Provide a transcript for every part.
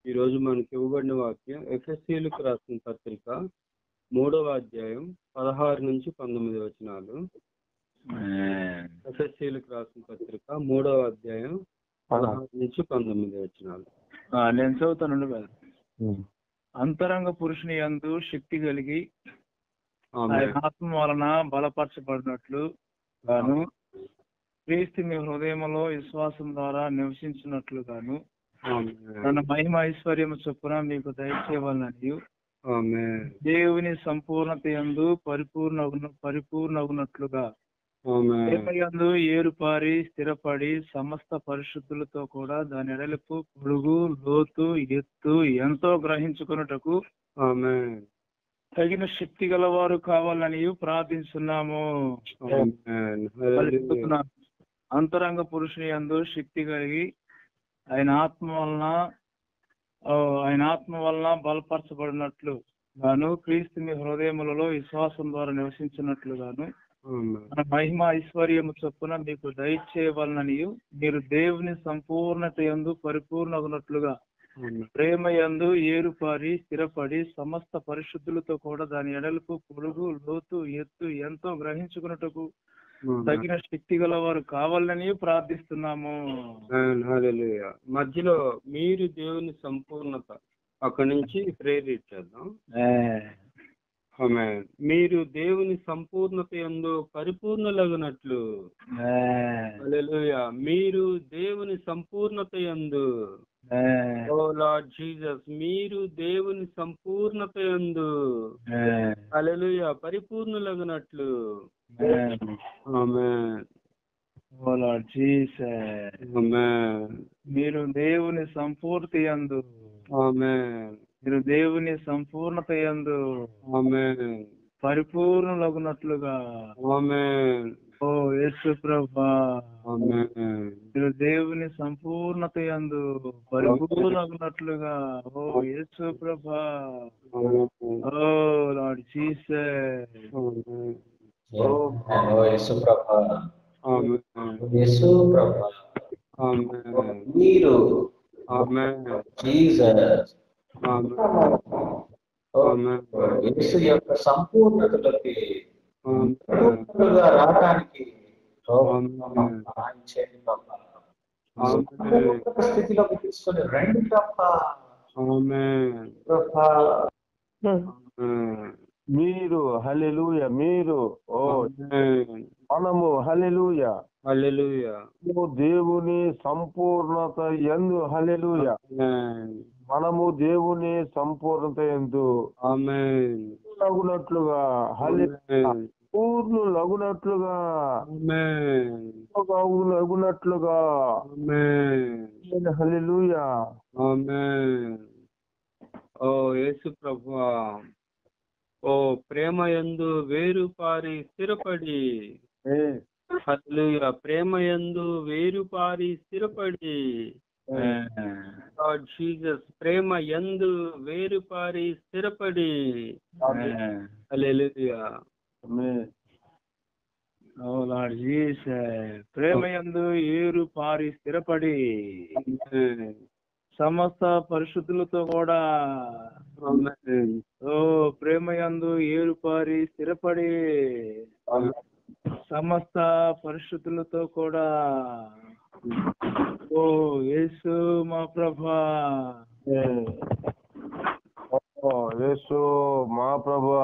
ఈ రోజు మనకి ఇవ్వబడిన వాక్యం ఎఫ్ఎస్సీలకు రాసిన పత్రిక మూడవ అధ్యాయం పదహారు నుంచి పంతొమ్మిది వచనాలు ఎఫ్ఎస్సీలకు రాసిన పత్రిక మూడవ అధ్యాయం పదహారు నుంచి పంతొమ్మిది వచనాలు ఆ, నేను చదువుతానండి బ్రదర్ అంతరంగ పురుషుని యందు శక్తి కలిగి ఆమె ఆయన ఆత్మ వలన బలపరచబడినట్లు గాను క్రీస్తు మీ హృదయంలో విశ్వాసం ద్వారా నివసించినట్లు గాను ఆమె తన మహిమ ఐశ్వర్యము చొప్పున మీకు దయచేయవాలని ఆమె దేవుని సంపూర్ణత యందు పరిపూర్ణ పరిపూర్ణగునట్లుగా ఆమె యందు ఏరుపారి స్థిరపడి సమస్త పరిశుద్ధులతో కూడా దాని ఎడలకు పొడుగు లోతు ఎత్తు ఎంతో గ్రహించుకున్నటకు ఆమె తగిన శక్తి గలవారు కావాలని ప్రార్థిస్తున్నాము ఆమేన్. హల్లెలూయా. అంతరంగ పురుషుని యందు శక్తి కలిగి ఆయన ఆత్మ వలన ఆ, ఆయన ఆత్మ వలన బలపరచబడినట్లు గాను క్రీస్తు మీ హృదయములలో విశ్వాసం ద్వారా నివసించినట్లు గాను ఆమేన్. మన మహిమ ఐశ్వర్యము చొప్పున మీకు దయచేయవలనని మీరు దేవుని సంపూర్ణత యందు పరిపూర్ణగునట్లుగా ఆమేన్. ప్రేమ యందు ఏరుపారి స్థిరపడి సమస్త పరిశుద్ధులతో కూడా దాని ఎడలకు పొడుగు లోతు ఎత్తు ఎంతో గ్రహించుకున్నటకు తగిన శక్తి గలవారు కావాలని ప్రార్థిస్తున్నాము ఆమేన్. హల్లెలూయా. మధ్యలో మీరు దేవుని సంపూర్ణత అక్కడి నుంచి ప్రేరేట్ చేద్దాం ఆమేన్. మీరు దేవుని సంపూర్ణత యందు పరిపూర్ణలగునట్లు హల్లెలూయా. మీరు దేవుని సంపూర్ణత యందు ఓ లార్డ్ జీసస్ మీరు దేవుని సంపూర్ణత యందు హల్లెలూయా పరిపూర్ణలగునట్లు ఆమేన్. ఓ లార్డ్ జీసస్ ఆమేన్. మీరు దేవుని సంపూర్తి యందు ఆమేన్. మీరు దేవుని సంపూర్ణత యందు ఆమేన్. పరిపూర్ణలగునట్లుగా ఆమేన్. ఓ యేసు ప్రభా ఆమేన్. మీరు దేవుని సంపూర్ణత యందు పరిపూర్ణగునట్లుగా ఓ యేసు ప్రభా ఆమేన్. ఓ లార్డ్ జీసస్ ఆమేన్. ఓ యేసు ప్రభా ఆమేన్. యేసు ప్రభా ఆమేన్. మీరు ఆమేన్. Jesus amen. ఓ ఆమేన్. యేసు యొక్క సంపూర్ణతలోకి ఆమేన్. పూర్ణంగా రావడానికి ఓ ఆమేన్. సహాయం చేయండి ప్రభా ఆమేన్. సంపూర్ణ స్థితిలోకి తీసుకొని రండి ప్రభా ఆమేన్. ప్రభా ఆమేన్. మీరు హల్లెలూయ మీరు ఓ ఆమేన్. మనము హల్లెలూయ హల్లెలూయా. మనము దేవుని సంపూర్ణత ఎందు హల్లెలూయ ఆమేన్. మనము దేవుని సంపూర్ణత ఎందు ఆమేన్. లగునట్లుగా హల్లెలూయ ఆమేన్. పూర్ణు లగునట్లుగా ఆమేన్. లగునట్లుగా ఆమేన్. హల్లెలూయ ఆమేన్. ఓ యేసు ప్రభువా ఓ ప్రేమ యందు వేరు పారి స్థిరపడి హల్లెలూయా ప్రేమ యందు వేరు పారి స్థిరపడి లార్డ్ జీసస్ ప్రేమ యందు వేరు పారి స్థిరపడి హల్లెలూయా ఓ లార్డ్ జీసస్ ప్రేమ యందు ఏరు పారి స్థిరపడి ఆమేన్. సమస్త పరిశుద్ధులతో కూడా ఆమేన్. ఓ ప్రేమ యందు ఏరు పారి స్థిరపడి సమస్త పరిశుద్ధులతో కూడా ఓ యేసు మా ప్రభా ఓ యేసు మా ప్రభువా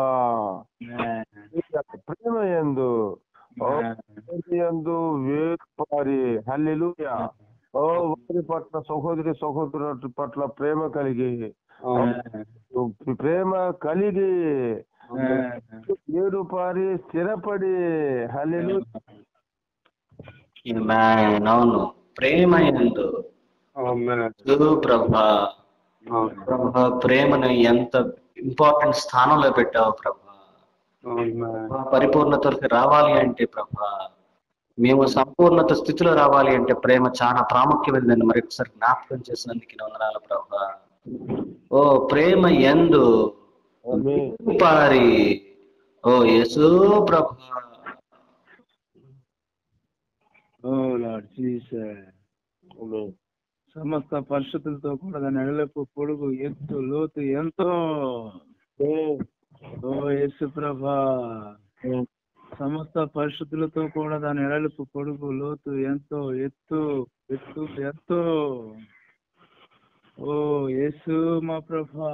ప్రేమ ఎందు ఓ ప్రేమ యందు వేపారి హల్లెలూయ ఓ వారి పట్ల సహోదరి సహోదరుల పట్ల ప్రేమ కలిగి ఆమేన్. ప్రేమ కలిగి ఏడు పారి స్థిరపడి హల్లెలూయ ఆమేన్. అవును ప్రేమ ఎందు ఆమేన్. యేసు ప్రభా ఆమేన్. ప్రభా ప్రేమను ఎంత ఇంపార్టెంట్ స్థానంలో పెట్టావు ప్రభా ఆమేన్. మా పరిపూర్ణతకి రావాలి అంటే ప్రభా మేము సంపూర్ణత స్థితిలో రావాలి అంటే ప్రేమ చాలా ప్రాముఖ్యమైనదని మరొకసారి జ్ఞాపకం చేసినందుకు వందనాలు ప్రభా ఓ ప్రేమ ఎందు పారి ఓ యేసు ప్రభా ఓ లార్డ్ జీసస్ సమస్త పరిస్థితులతో కూడా దాని ఎడలపు పొడుగు ఎత్తు లోతు ఎంతో ఓ యేసు ప్రభా సమస్త పరిస్థితులతో కూడా దాని ఎడలపు పొడుగు లోతు ఎంతో ఎత్తు ఎత్తు ఎంతో ఓ యేసు మా ప్రభా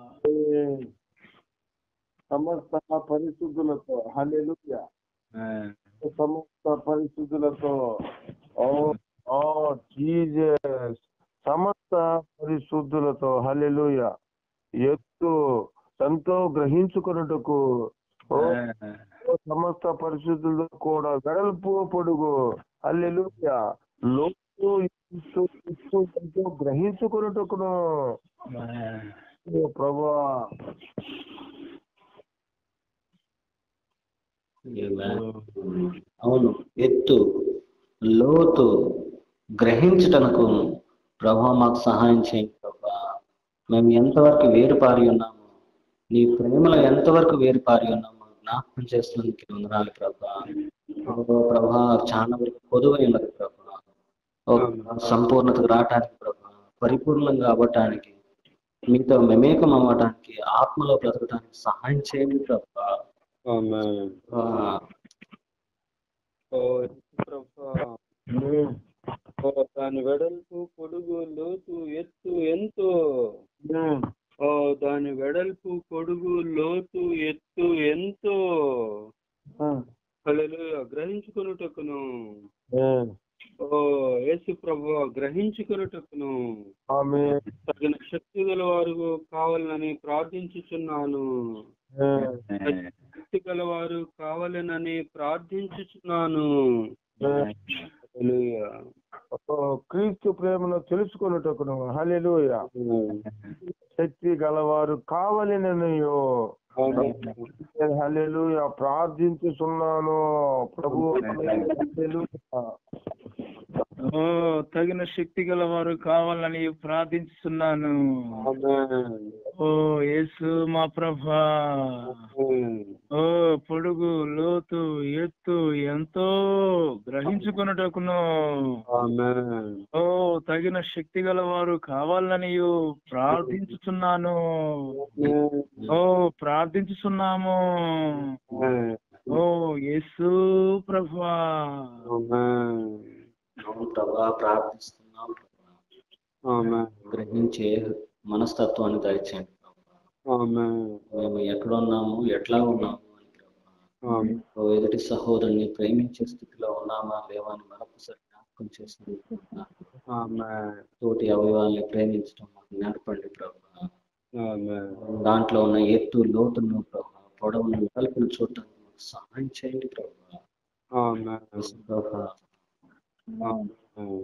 సమస్త పరిశుద్ధులతో హల్లెలూయా సమస్త పరిశుద్ధులతో ఓ ఓ జీసస్ సమస్త పరిశుద్ధులతో హల్లెలూయా ఎత్తు సంతో గ్రహించుకున్నట్టుకు ఓ సమస్త పరిశుద్ధులతో కూడా వెడల్పు పొడుగు హల్లెలూయా లోతు ఎత్తు, ఎత్తు, ఎంతో గ్రహించుకున్నట్టుకును ఓ ప్రభా అవును ఎత్తు లోతు గ్రహించుటకు ప్రభా మాకు సహాయం చేయండి ప్రభా మేము ఎంతవరకు వేరు పారి ఉన్నాము నీ ప్రేమలో ఎంతవరకు వేరు పారి ఉన్నాము జ్ఞాపకం చేస్తున్నందుకు వందనాలు ప్రభా ఓ ప్రభా చాలా వరకు పొదువై ఉన్నది ప్రభా ఓ ప్రభా, సంపూర్ణతకు రావటానికి ప్రభా పరిపూర్ణంగా అవ్వటానికి మీతో మమేకం అవ్వటానికి ఆత్మలో బ్రతకటానికి సహాయం చేయండి ప్రభా ఆమేన్. ఆ, ఓ యేసు ప్రభా ఓ దాని వెడల్పు పొడుగు లోతు ఎత్తు ఎంతో ఓ దాని వెడల్పు పొడుగు లోతు ఎత్తు ఎంతో హల్లెలూయా గ్రహించుకొనుటకును ఓ యేసు ప్రభు గ్రహించుకొనుటకును ఆమె తగిన శక్తి గల వారు కావాలని ప్రార్థించుచున్నాను శక్తి గల వారు కావాలనని ప్రార్థించుచున్నాను హల్లెలూయా క్రీస్తు ప్రేమను తెలుసుకున్నటకును హల్లెలూయా శక్తి గలవారు కావాలననియో హల్లెలూయా ప్రార్థించుచున్నాను ప్రభు హల్లెలూయా. ఓ తగిన శక్తి గల వారు కావాలని ప్రార్థించుతున్నాను ఆమేన్. ఓ యేసు మా ప్రభా ఆమేన్. ఓ పొడుగు లోతు ఎత్తు ఎంతో గ్రహించుకున్నటకును ఆమేన్. ఓ తగిన శక్తి గల వారు కావాలని ప్రార్థించుతున్నాను ఓ ప్రార్థించుతున్నాము ఆమేన్. ఓ యేసు ప్రభా ఆమేన్. అవును ప్రభా ప్రార్థిస్తున్నాం ప్రభా. ఆమేన్. గ్రహించే మనస్తత్వాన్ని దయచేయండి ప్రభా. ఆమేన్. మేము ఎక్కడ ఉన్నాము ఎట్లా ఉన్నాము అని ప్రభా. ఆమేన్. ఓ ఎదుటి సహోదరుని ప్రేమించే స్థితిలో ఉన్నామా లేవా అని మరొకసారి జ్ఞాపకం చేస్తుంది ప్రభా. ఆమేన్. తోటి అవయవాల్ని ప్రేమించడం మాకు నేర్పండి ప్రభా ఆమేన్. దాంట్లో ఉన్న ఎత్తు లోతును ప్రభా పొడవును వెడల్పును చూడటానికి మాకు సహాయం చేయండి ప్రభా ఆమేన్. యేసు ప్రభా ఆమేన్.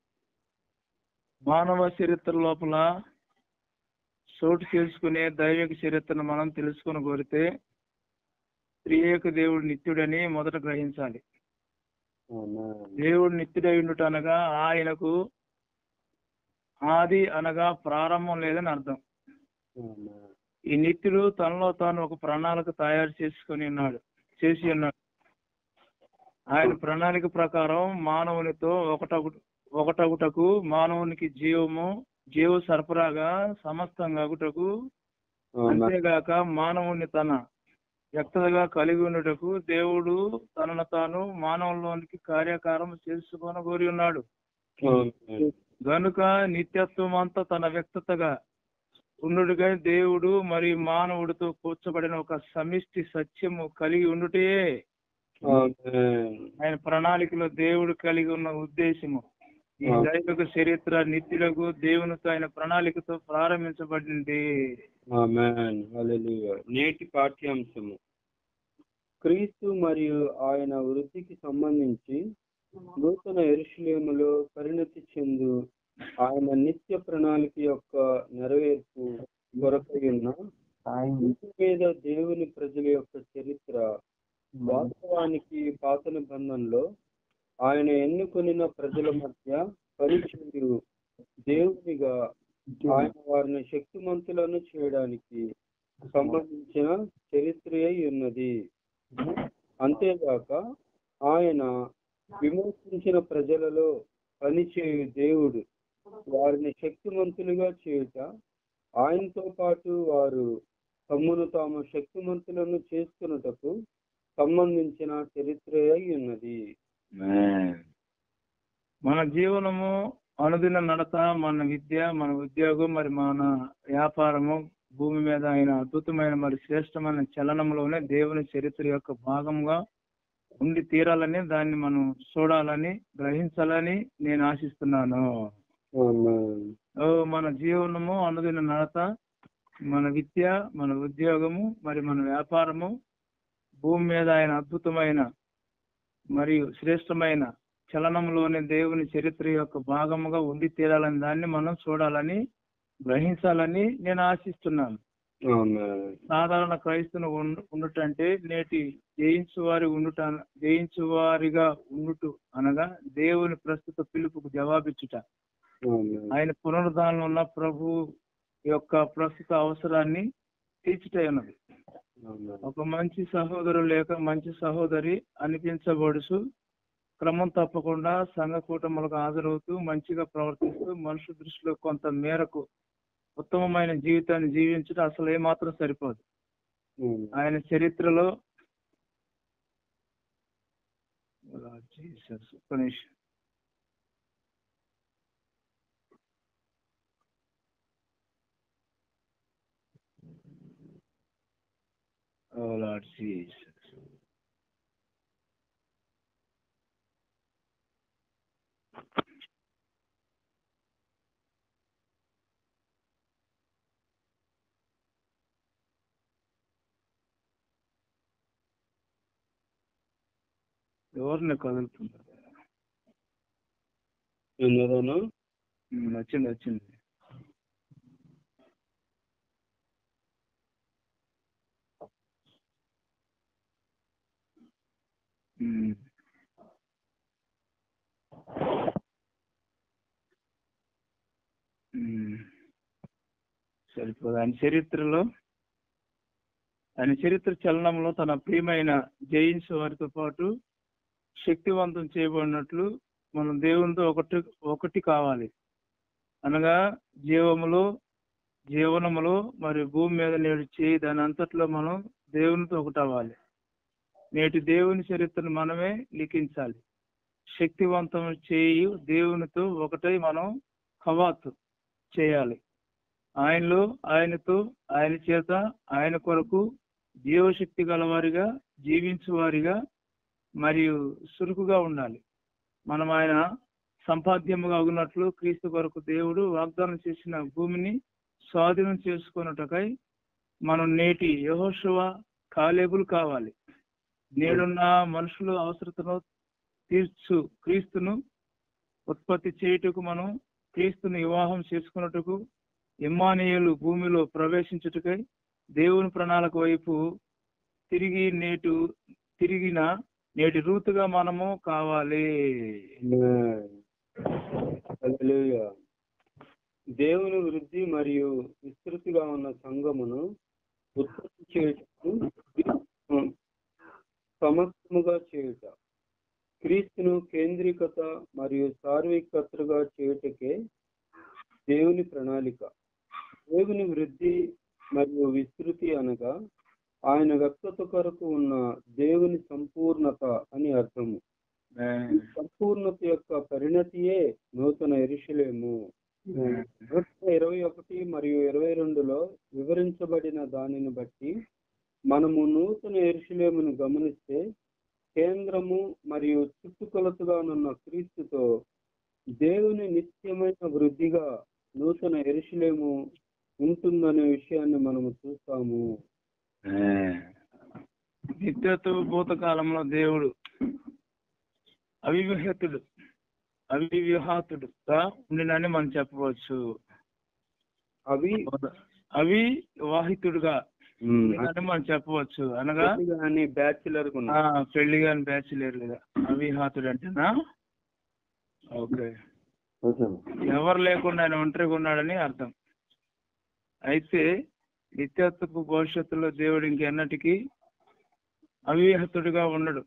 మానవ చరిత్ర లోపల చోటు చేసుకునే దైవిక చరిత్రను మనం తెలుసుకుని కోరితే త్రియేక దేవుడు నిత్యుడని మొదట గ్రహించాలి ఆమేన్. దేవుడు నిత్యుడై ఉండుట అనగా ఆయనకు ఆది అనగా ప్రారంభం లేదని అర్థం ఆమేన్. ఈ నిత్యుడు తనలో తాను ఒక ప్రణాళిక తయారు చేసుకొని ఉన్నాడు చేసి ఉన్నాడు ఆయన ప్రణాళిక ప్రకారం మానవునితో ఒకటగు ఒకటగుటకు మానవునికి జీవము జీవ సరఫరాగా సమస్తంగాగుటకు ఆమేన్. అంతేగాక మానవుని తన వ్యక్తగా కలిగి ఉండుటకు దేవుడు తనను తాను మానవుల్లోనికి కార్యకారం చేసుకొని కోరి ఉన్నాడు ఆమేన్. గనుక నిత్యత్వం అంతా తన వ్యక్తతగా ఉండుగా దేవుడు మరియు మానవుడితో కూర్చబడిన ఒక సమిష్టి సత్యము కలిగి ఉండుటే ఆమేన్. ఆయన ప్రణాళికలో దేవుడు కలిగి ఉన్న ఉద్దేశము ఈ ఆ. దైవిక చరిత్ర నిత్యులకు దేవునితో ఆయన ప్రణాళికతో ప్రారంభించబడింది ఆమేన్. హల్లెలూయా. నేటి పాఠ్యాంశము క్రీస్తు మరియు ఆయన వృత్తికి సంబంధించి నూతన ఎరుషులేములో పరిణతి చెందు ఆయన నిత్య ప్రణాళిక యొక్క నెరవేర్పు కొరకై ఉన్న భూమి మీద దేవుని ప్రజల యొక్క చరిత్ర వాస్తవానికి పాత నిబంధనలో ఆయన ఎన్నుకొనిన ప్రజల మధ్య పరిచయు దేవునిగా ఆయన వారిని శక్తిమంతులను చేయడానికి సంబంధించిన చరిత్ర అయి ఉన్నది అంతేగాక ఆయన విమోచించిన ప్రజలలో పనిచేయు దేవుడు వారిని శక్తిమంతులుగా చేయుట ఆయనతో పాటు వారు తమ్మును తాము శక్తిమంతులను చేసుకున్నటకు సంబంధించిన చరిత్ర అయి ఉన్నది మన జీవనము అనుదిన నడత మన విద్య మన ఉద్యోగం మరి మన వ్యాపారము భూమి మీద ఆయన అద్భుతమైన మరి శ్రేష్టమైన చలనంలోనే దేవుని చరిత్ర యొక్క భాగంగా ఉండి తీరాలని దాన్ని మనం చూడాలని గ్రహించాలని నేను ఆశిస్తున్నాను ఆమేన్. ఓ మన జీవనము అనుదిన నడత మన విద్య మన ఉద్యోగము మరి మన వ్యాపారము భూమి మీద ఆయన అద్భుతమైన మరియు శ్రేష్టమైన చలనంలోని దేవుని చరిత్ర యొక్క భాగముగా ఉండి తీరాలని దాన్ని మనం చూడాలని గ్రహించాలని నేను ఆశిస్తున్నాను ఆమేన్. సాధారణ క్రైస్తవుని ఉండు- ఉండుట అంటే నేటి జయించు వారి ఉండుట జయించు వారిగా ఉండుట అనగా దేవుని ప్రస్తుత పిలుపుకు జవాబిచ్చుట ఆమేన్. ఆయన పునరుద్ధానంలో ఉన్న ప్రభు యొక్క ప్రస్తుత అవసరాన్ని తీర్చుటై ఉన్నది ఆమేన్. ఒక మంచి సహోదరు లేక మంచి సహోదరి అనిపించబడుచు క్రమం తప్పకుండా సంఘ కూటములకు హాజరవుతూ మంచిగా ప్రవర్తిస్తూ మనుషు దృష్టిలో కొంత మేరకు ఉత్తమమైన జీవితాన్ని జీవించడం అసలు ఏమాత్రం సరిపోదు ఆమేన్. ఆయన చరిత్రలో జీసస్ ఒక్క నిమిషం Oh Lord Jesus. ఎవరిని కదులుతున్నారు ఉన్నదానా ఉమ్, వచ్చింది వచ్చింది ఉమ్. ఉమ్. సరిపోదు ఆయన చరిత్రలో ఆయన చరిత్ర చలనంలో తన ప్రియమైన జయించే వారితో పాటు శక్తివంతం చేయబడినట్లు మనం దేవునితో ఒకటి ఒకటి కావాలి అనగా జీవములో జీవనములో మరి భూమి మీద నేడు చేయి దాని అంతట్లో మనం దేవునితో ఒకటి అవ్వాలి నేటి దేవుని చరిత్రను మనమే లిఖించాలి శక్తివంతం చేయి దేవునితో ఒకటై మనం కవాతు చేయాలి ఆయనలో ఆయనతో ఆయన చేత ఆయన కొరకు జీవశక్తి గలవారిగా జీవించు వారిగా మరియు చురుకుగా ఉండాలి మనం ఆయన సంపాద్యముగా ఉన్నట్లు క్రీస్తు కొరకు దేవుడు వాగ్దానం చేసిన భూమిని స్వాధీనం చేసుకున్నటకై మనం నేటి యహోశువ కాలేబులు కావాలి నేడున్న మనుషుల అవసరతను తీర్చు క్రీస్తును ఉత్పత్తి చేయుటకు మనం క్రీస్తును వివాహం చేసుకున్నట్టుకు ఇమ్మానియులు భూమిలో ప్రవేశించుటకై దేవుని ప్రణాళిక వైపు తిరిగి నేటు తిరిగిన నేటి రూతుగా మనము కావాలి ఆమేన్. హల్లెలూయా. దేవుని వృద్ధి మరియు విస్తృతిగా ఉన్న సంఘమును ఉత్పత్తి చేయుటకు సమస్తముగా చేయుట క్రీస్తును కేంద్రీకత మరియు సార్వికతగా చేయుటకే దేవుని ప్రణాళిక దేవుని వృద్ధి మరియు విస్తృతి అనగా ఆయన వ్యక్తత కొరకు ఉన్న దేవుని సంపూర్ణత అని అర్థము ఈ సంపూర్ణత యొక్క పరిణతియే నూతన ఎరుషలేము నూట ఇరవై ఒకటి మరియు ఇరవై రెండులో వివరించబడిన దానిని బట్టి మనము నూతన ఎరుషలేమును గమనిస్తే కేంద్రము మరియు చుట్టుకొలతగానున్న క్రీస్తుతో దేవుని నిత్యమైన వృద్ధిగా నూతన ఎరుషలేము ఉంటుందనే విషయాన్ని మనము చూస్తాము నిత్యత్వ భూతకాలంలో దేవుడు అవివిహతుడు అవివిహాతుడుగా ఉండినని మనం చెప్పవచ్చు అవి అవి వాహితుడుగా ఉండినని మనం చెప్పవచ్చు అనగా కానీ బ్యాచులర్ ఆ, పెళ్లి కాని బ్యాచులర్ లేదా అవిహాతుడు అంటేనా ఓకే ఎవరు లేకుండా ఆయన ఒంటరిగా ఉన్నాడని అర్థం అయితే నిత్యత్వపు భవిష్యత్తులో దేవుడు ఇంకెన్నటికీ అవిహతుడిగా ఉండడు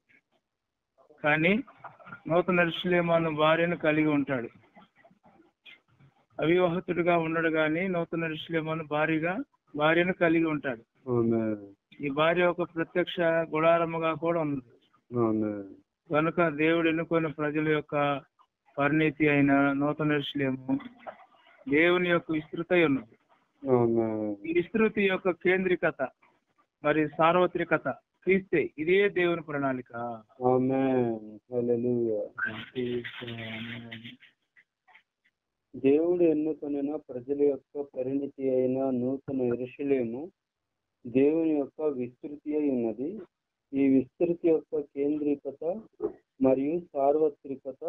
కానీ నూతన ఋషులేమను భార్యను కలిగి ఉంటాడు అవివాహితుడిగా ఉండడు గాని నూతన ఋషులేమని భార్యగా భార్యను కలిగి ఉంటాడు ఆమేన్ ఈ భార్య ఒక ప్రత్యక్ష గుడారముగా కూడా ఉంది ఆమేన్ కనుక దేవుడు ఎన్నుకున్న ప్రజల యొక్క పరిణితి అయిన నూతన ఋషులేము దేవుని యొక్క విస్తృత ఉన్నది ఆమేన్ ఈ విస్తృతి యొక్క కేంద్రికత మరి సార్వత్రికత క్రీస్తే ఇదే దేవుని ప్రణాళిక ఆమేన్ హల్లెలూయా దేవుడు ఎన్నుకొనిన ప్రజల యొక్క పరిణితి అయిన నూతన ఎరుషలేము దేవుని యొక్క విస్తృతి అయి ఉన్నది ఈ విస్తృతి యొక్క కేంద్రీకత మరియు సార్వత్రికత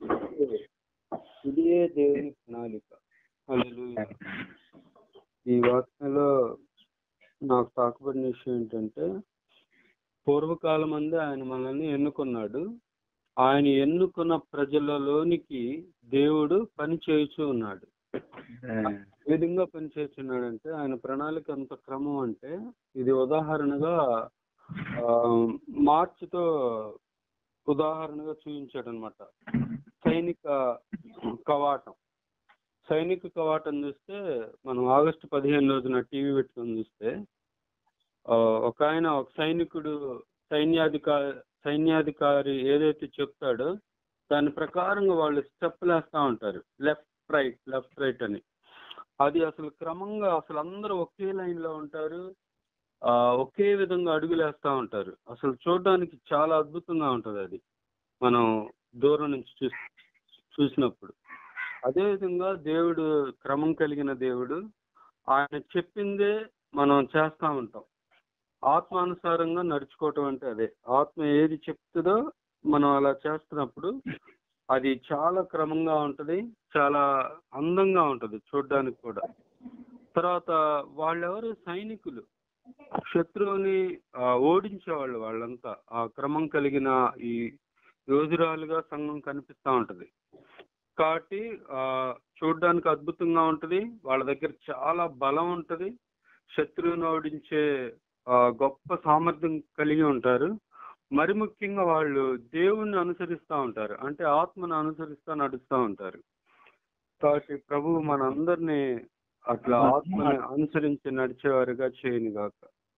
ఇదియే దేవుని ప్రణాళిక హల్లెలూయా ఈ వాక్యంలో నాకు తాకబడిన విషయం ఏంటంటే పూర్వకాలం అందే ఆయన మనల్ని ఎన్నుకున్నాడు ఆయన ఎన్నుకున్న ప్రజలలోనికి దేవుడు పని చేయుచూ ఉన్నాడు ఏ విధంగా పని చేస్తున్నాడంటే ఆయన ప్రణాళిక అంత క్రమం అంటే ఇది ఉదాహరణగా ఆ, మార్చితో ఉదాహరణగా చూపించాడు అనమాట సైనిక కవాటం సైనిక కవాటం చూస్తే మనం ఆగస్టు పదిహేను రోజున టీవీ పెట్టుకొని చూస్తే ఆ, ఒక ఆయన ఒక సైనికుడు సైన్యాధికారి సైన్యాధికారి ఏదైతే చెప్తాడో దాని ప్రకారంగా వాళ్ళు స్టెప్లు వేస్తూ ఉంటారు లెఫ్ట్ రైట్ లెఫ్ట్ రైట్ అని అది అసలు క్రమంగా అసలు అందరూ ఒకే లైన్ లో ఉంటారు ఆ, ఒకే విధంగా అడుగులు వేస్తూ ఉంటారు అసలు చూడడానికి చాలా అద్భుతంగా ఉంటది అది మనం దూరం నుంచి చూ చూసినప్పుడు అదే విధంగా దేవుడు క్రమం కలిగిన దేవుడు ఆయన చెప్పిందే మనం చేస్తా ఉంటాం ఆత్మానుసారంగా నడుచుకోవటం అంటే అదే ఆత్మ ఏది చెప్తుందో మనం అలా చేస్తున్నప్పుడు అది చాలా క్రమంగా ఉంటది చాలా అందంగా ఉంటది చూడడానికి కూడా తర్వాత వాళ్ళెవరు సైనికులు శత్రువుని ఆ, ఓడించేవాళ్ళు వాళ్ళంతా ఆ క్రమం కలిగిన ఈ యోధురాలుగా సంఘం కనిపిస్తా ఉంటది కాబట్టి ఆ చూడడానికి అద్భుతంగా ఉంటది వాళ్ళ దగ్గర చాలా బలం ఉంటది శత్రువుని ఓడించే ఆ, గొప్ప సామర్థ్యం కలిగి ఉంటారు మరి ముఖ్యంగా వాళ్ళు దేవుణ్ణి అనుసరిస్తూ ఉంటారు అంటే ఆత్మను అనుసరిస్తూ నడుస్తూ ఉంటారు కాబట్టి ప్రభు మనందరినీ అట్లా ఆత్మని అనుసరించి నడిచేవారుగా చేయను గాక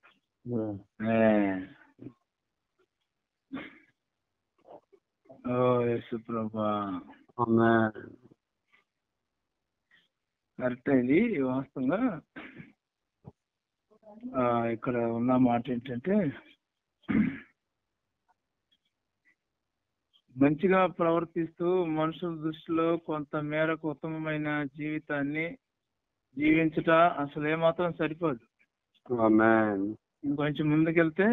ఓ యేసు ప్రభా ఆమేన్. కరెక్ట్ ఇది వాస్తవంగా ఆ, ఇక్కడ ఉన్న మాట ఏంటంటే మంచిగా ప్రవర్తిస్తూ మనుషుల దృష్టిలో కొంత మేరకు ఉత్తమమైన జీవితాన్ని జీవించుట అసలు ఏమాత్రం సరిపోదు ఆమేన్. ఇంకొంచెం ముందుకెళ్తే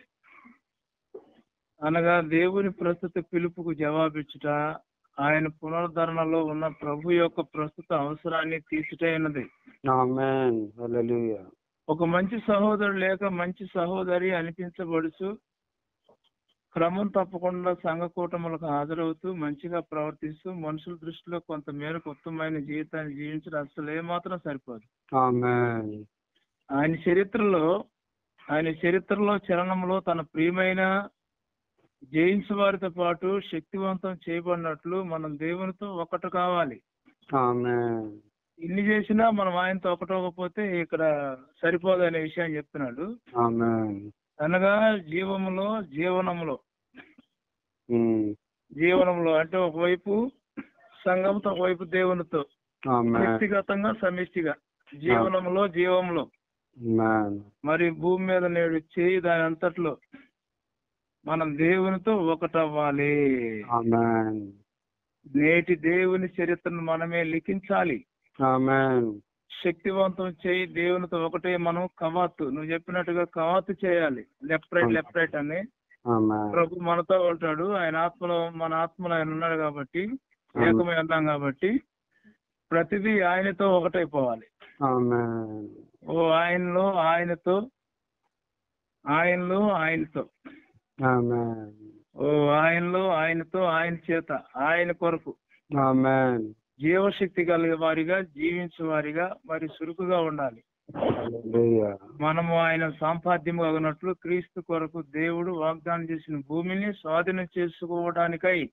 అనగా దేవుని ప్రస్తుత పిలుపుకు జవాబిచ్చుట ఆయన పునరుద్ధరణలో ఉన్న ప్రభు యొక్క ప్రస్తుత అవసరాన్ని తీసుటైనది ఆమేన్. హల్లెలూయా. ఒక మంచి సహోదరుడు లేక మంచి సహోదరి అనిపించబడుచు క్రమం తప్పకుండా సంఘ కూటములకు హాజరవుతూ మంచిగా ప్రవర్తిస్తూ మనుషుల దృష్టిలో కొంత మేరకు ఉత్తమమైన జీవితాన్ని జీవించడం అసలు ఏమాత్రం సరిపోదు ఆమేన్. ఆయన చరిత్రలో ఆయన చరిత్రలో చరణంలో తన ప్రియమైన జయించు వారితో పాటు శక్తివంతం చేయబడినట్లు మనం దేవునితో ఒకటి కావాలి ఆమేన్. ఇన్ని చేసినా మనం ఆయనతో ఒకటోకపోతే ఇక్కడ సరిపోదు అనే విషయాన్ని చెప్తున్నాడు ఆమేన్. అనగా జీవములో జీవనములో ఉమ్. జీవనంలో అంటే ఒకవైపు సంఘంతో ఒకవైపు దేవునితో ఆమేన్. వ్యక్తిగతంగా సమిష్టిగా జీవనంలో జీవంలో ఆమేన్. మరి భూమి మీద నేడు చేయి దాని అంతట్లో మనం దేవునితో ఒకటవ్వాలి ఆమేన్. నేటి దేవుని చరిత్రను మనమే లిఖించాలి ఆమేన్. శక్తివంతం చేయి దేవునితో ఒకటే మనం కవాతు నువ్వు చెప్పినట్టుగా కవాతు చేయాలి లెఫ్ట్ రైట్ లెఫ్ట్ రైట్ అని ఆమేన్. ప్రభు మనతో ఉంటాడు ఆయన ఆత్మలో మన ఆత్మలో ఆయన ఉన్నాడు కాబట్టి ఏకమై ఉన్నాం కాబట్టి ప్రతిదీ ఆయనతో ఒకటైపోవాలి ఆమేన్. ఓ ఆయనలో ఆయనతో ఆయనలో ఆయనతో ఆమేన్. ఓ ఆయనలో ఆయనతో ఆయన చేత ఆయన కొరకు ఆమేన్. జీవశక్తి కలిగే వారిగా జీవించే వారిగా మరి చురుకుగా ఉండాలి హల్లెలూయా. మనము ఆయన సాంపాద్యం ఉన్నట్లు క్రీస్తు కొరకు దేవుడు వాగ్దానం చేసిన భూమిని స్వాధీనం చేసుకోవడానికై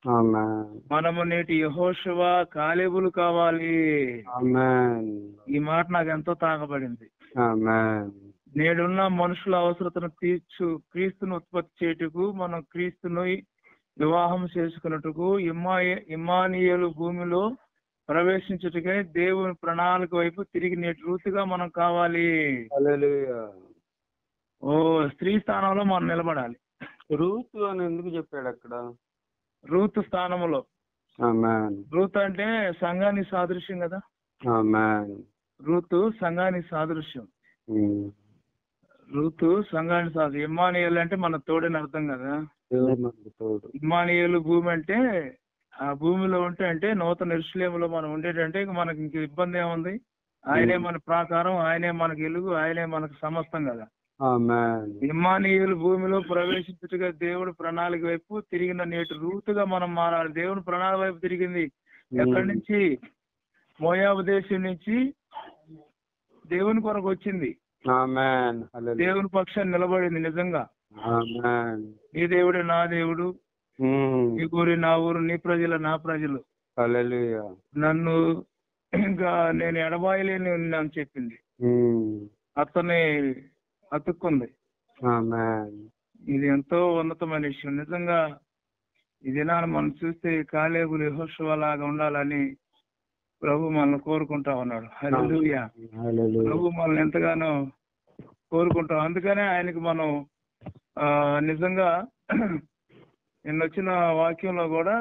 ఆమెన్ మనము నేటి యహోశివ కాలేబులు కావాలి ఆమెన్ ఈ మాట నాకు ఎంతో తాకబడింది ఆమెన్ నేడున్న మనుషుల అవసరతను తీర్చు క్రీస్తును ఉత్పత్తి చేయుటకు మనం క్రీస్తును వివాహం చేసుకున్నట్టుకు ఇమ్మాయ ఇమ్మానియలు భూమిలో ప్రవేశించుటకై దేవుని ప్రణాళిక వైపు తిరిగి నేటి రూతుగా మనం కావాలి హల్లెలూయా ఓ స్త్రీ స్థానంలో మనం నిలబడాలి రూతు అని ఎందుకు చెప్పాడు అక్కడ రూతు స్థానంలో ఆమెన్ రూత్ అంటే సంఘానికి సాదృశ్యం కదా ఆమెన్ రూతు సంఘానికి సాదృశ్యం ఉమ్. రూతు సంఘానికి సాదృశ్యం ఇమ్మానియల్ అంటే మన తోడని అర్థం కదా దేవుడు మనకు తోడు ఇమ్మానియలు భూమి అంటే ఆ భూమిలో ఉంటే అంటే నూతన ఇరుషులేములో మనం ఉండేటంటే ఇక మనకి ఇంక ఇబ్బంది ఏముంది ఆయనే మన ప్రాకారం ఆయనే మనకి ఎలుగు ఆయనే మనకు సమస్తం కదా ఆమెన్ ఇమ్మానియులు భూమిలో ప్రవేశించుటగా దేవుడు ప్రణాళిక వైపు తిరిగిన నేటి రూతుగా మనం మారాలి దేవుని ప్రణాళిక వైపు తిరిగింది ఎక్కడి నుంచి మోయాబు దేశం నుంచి దేవుని కొరకు వచ్చింది ఆమెన్ హల్లెలూయా దేవుని పక్షాన్ని నిలబడింది నిజంగా ఆమెన్ నీ దేవుడు నా దేవుడు ఉమ్. నీ ఊరి నా ఊరు నీ ప్రజలు నా ప్రజలు హల్లెలూయా నన్ను ఇంకా నేను ఎడబాయలేని అని చెప్పింది ఉమ్. అతన్ని అతుక్కుంది ఆమెన్ ఇది ఎంతో ఉన్నతమైన విషయం నిజంగా ఈ దినాన్ని మనం చూస్తే కాలేబులు యెహోషువ లాగా ఉండాలని ప్రభు మనల్ని కోరుకుంటా ఉన్నాడు హల్లెలూయా హల్లెలూయా ప్రభు మనల్ని ఎంతగానో కోరుకుంటాం అందుకనే ఆయనకి మనం ఆ నిజంగా నిన్న వచ్చిన వాక్యంలో కూడా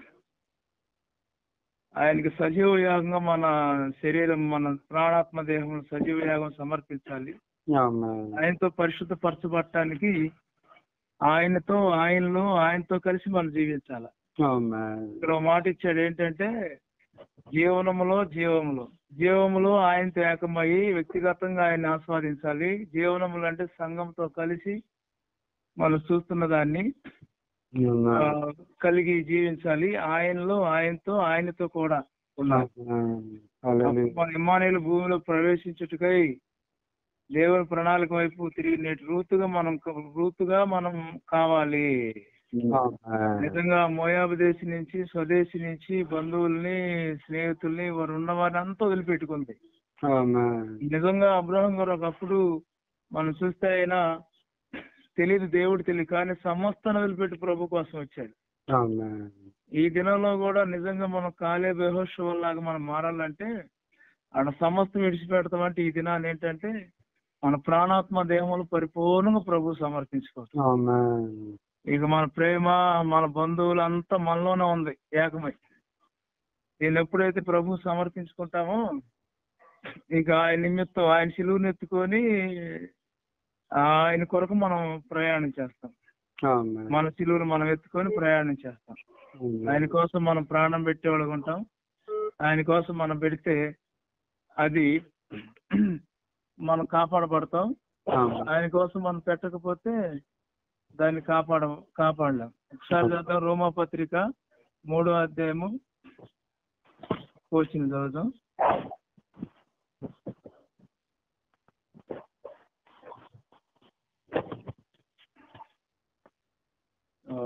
ఆయనకి సజీవ యాగంగా మన శరీరం మన ప్రాణాత్మ దేహం సజీవ యాగం సమర్పించాలి ఆమెన్ ఆయనతో పరిశుద్ధపరచబడటానికి ఆయనతో ఆయనలో ఆయనతో కలిసి మనం జీవించాలి ఆమెన్ ఇక్కడ ఒక మాట ఇచ్చాడు ఏంటంటే జీవనములో జీవములో జీవములో ఆయనతో ఏకమయ్యి వ్యక్తిగతంగా ఆయన ఆస్వాదించాలి జీవనములు అంటే సంఘంతో కలిసి మనం చూస్తున్న దాన్ని ఆ, ఆమెన్ కలిగి జీవించాలి ఆయనలో ఆయనతో ఆయనతో కూడా ఉండాలి ఆమెన్ హల్లెలూయా మన ఇమ్మానుయేలు భూమిలో ప్రవేశించుటకై దేవుని ప్రణాళిక వైపు తిరిగి నేటి రూతుగా మనం రూతుగా మనం కావాలి ఆమెన్ నిజంగా మోయాబు దేశం నుంచి స్వదేశీ నుంచి బంధువుల్ని స్నేహితుల్ని వారు ఉన్న వారిని అంతా వదిలిపెట్టుకుంది ఆమెన్ నిజంగా అబ్రహం గారు ఒకప్పుడు మనం చూస్తే ఆయన తెలియదు దేవుడు తెలియదు కానీ సమస్తను వదిలిపెట్టి ప్రభు కోసం వచ్చాడు ఆమెన్ ఈ దినంలో కూడా నిజంగా మనం కాలే లాగా మనం మారాలంటే ఆడ సమస్తం విడిచిపెడతామంటే ఈ దినాన్ని ఏంటంటే మన ప్రాణాత్మ దేహములు పరిపూర్ణంగా ప్రభు సమర్పించుకోవచ్చు ఆమెన్ ఇక మన ప్రేమ మన బంధువులు అంతా మనలోనే ఉంది ఏకమై దీన్ని ఎప్పుడైతే ప్రభు సమర్పించుకుంటామో ఇక ఆయన నిమిత్తం ఆయన సిలువుని ఎత్తుకొని ఆయన కొరకు మనం ప్రయాణం చేస్తాం ఆమెన్ మన సిలువును మనం ఎత్తుకొని ప్రయాణం చేస్తాం ఆయన కోసం మనం ప్రాణం పెట్టేవాళ్ళగా ఉంటాం ఆయన కోసం మనం పెడితే అది మనం కాపాడబడతాం ఆమెన్ ఆయన కోసం మనం పెట్టకపోతే దాన్ని కాపాడ కాపాడలేం ఒకసారి చదువుతాం రోమా పత్రిక మూడో అధ్యాయము కోచింగ్ చదువుతాం ఆ,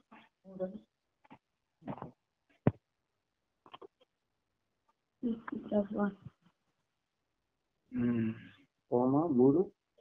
ఉమ్. రోమా మూడు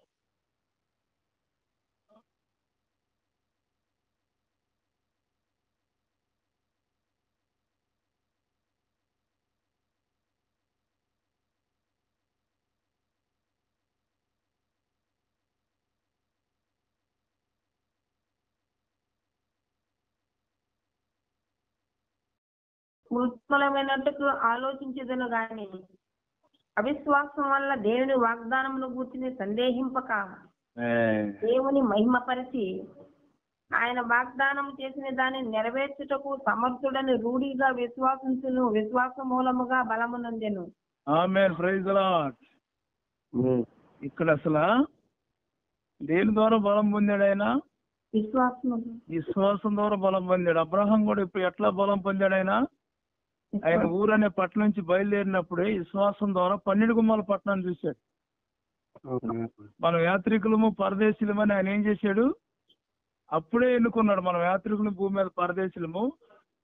మృత్యులమైనట్టుకు ఆలోచించదును గాని అవిశ్వాసం వల్ల దేవుని వాగ్దానమును గూర్చి సందేహింపక దేవుని మహిమపరిచి ఆయన వాగ్దానం చేసిన దాన్ని నెరవేర్చుటకు సమర్థుడని రూఢిగా విశ్వాసించును విశ్వాస మూలముగా బలమునందెను ఆమేన్ ప్రైజ్ లార్డ్ ఉమ్. ఇక్కడ అసలు దేని ద్వారా బలం పొందాడు ఆయన విశ్వాసము విశ్వాసం ద్వారా బలం పొందాడు అబ్రహం కూడా ఇప్పుడు ఎట్లా బలం పొందాడు ఆయన ఆయన ఊరనే పట్టణం నుంచి బయలుదేరినప్పుడే విశ్వాసం ద్వారా పన్నెండు గుమ్మాల పట్టణాన్ని చూశాడు ఆమెన్ మనం యాత్రికులము పరదేశులమని ఆయన ఏం చేశాడు అప్పుడే ఎన్నుకున్నాడు మనం యాత్రికులు భూమి మీద పరదేశులము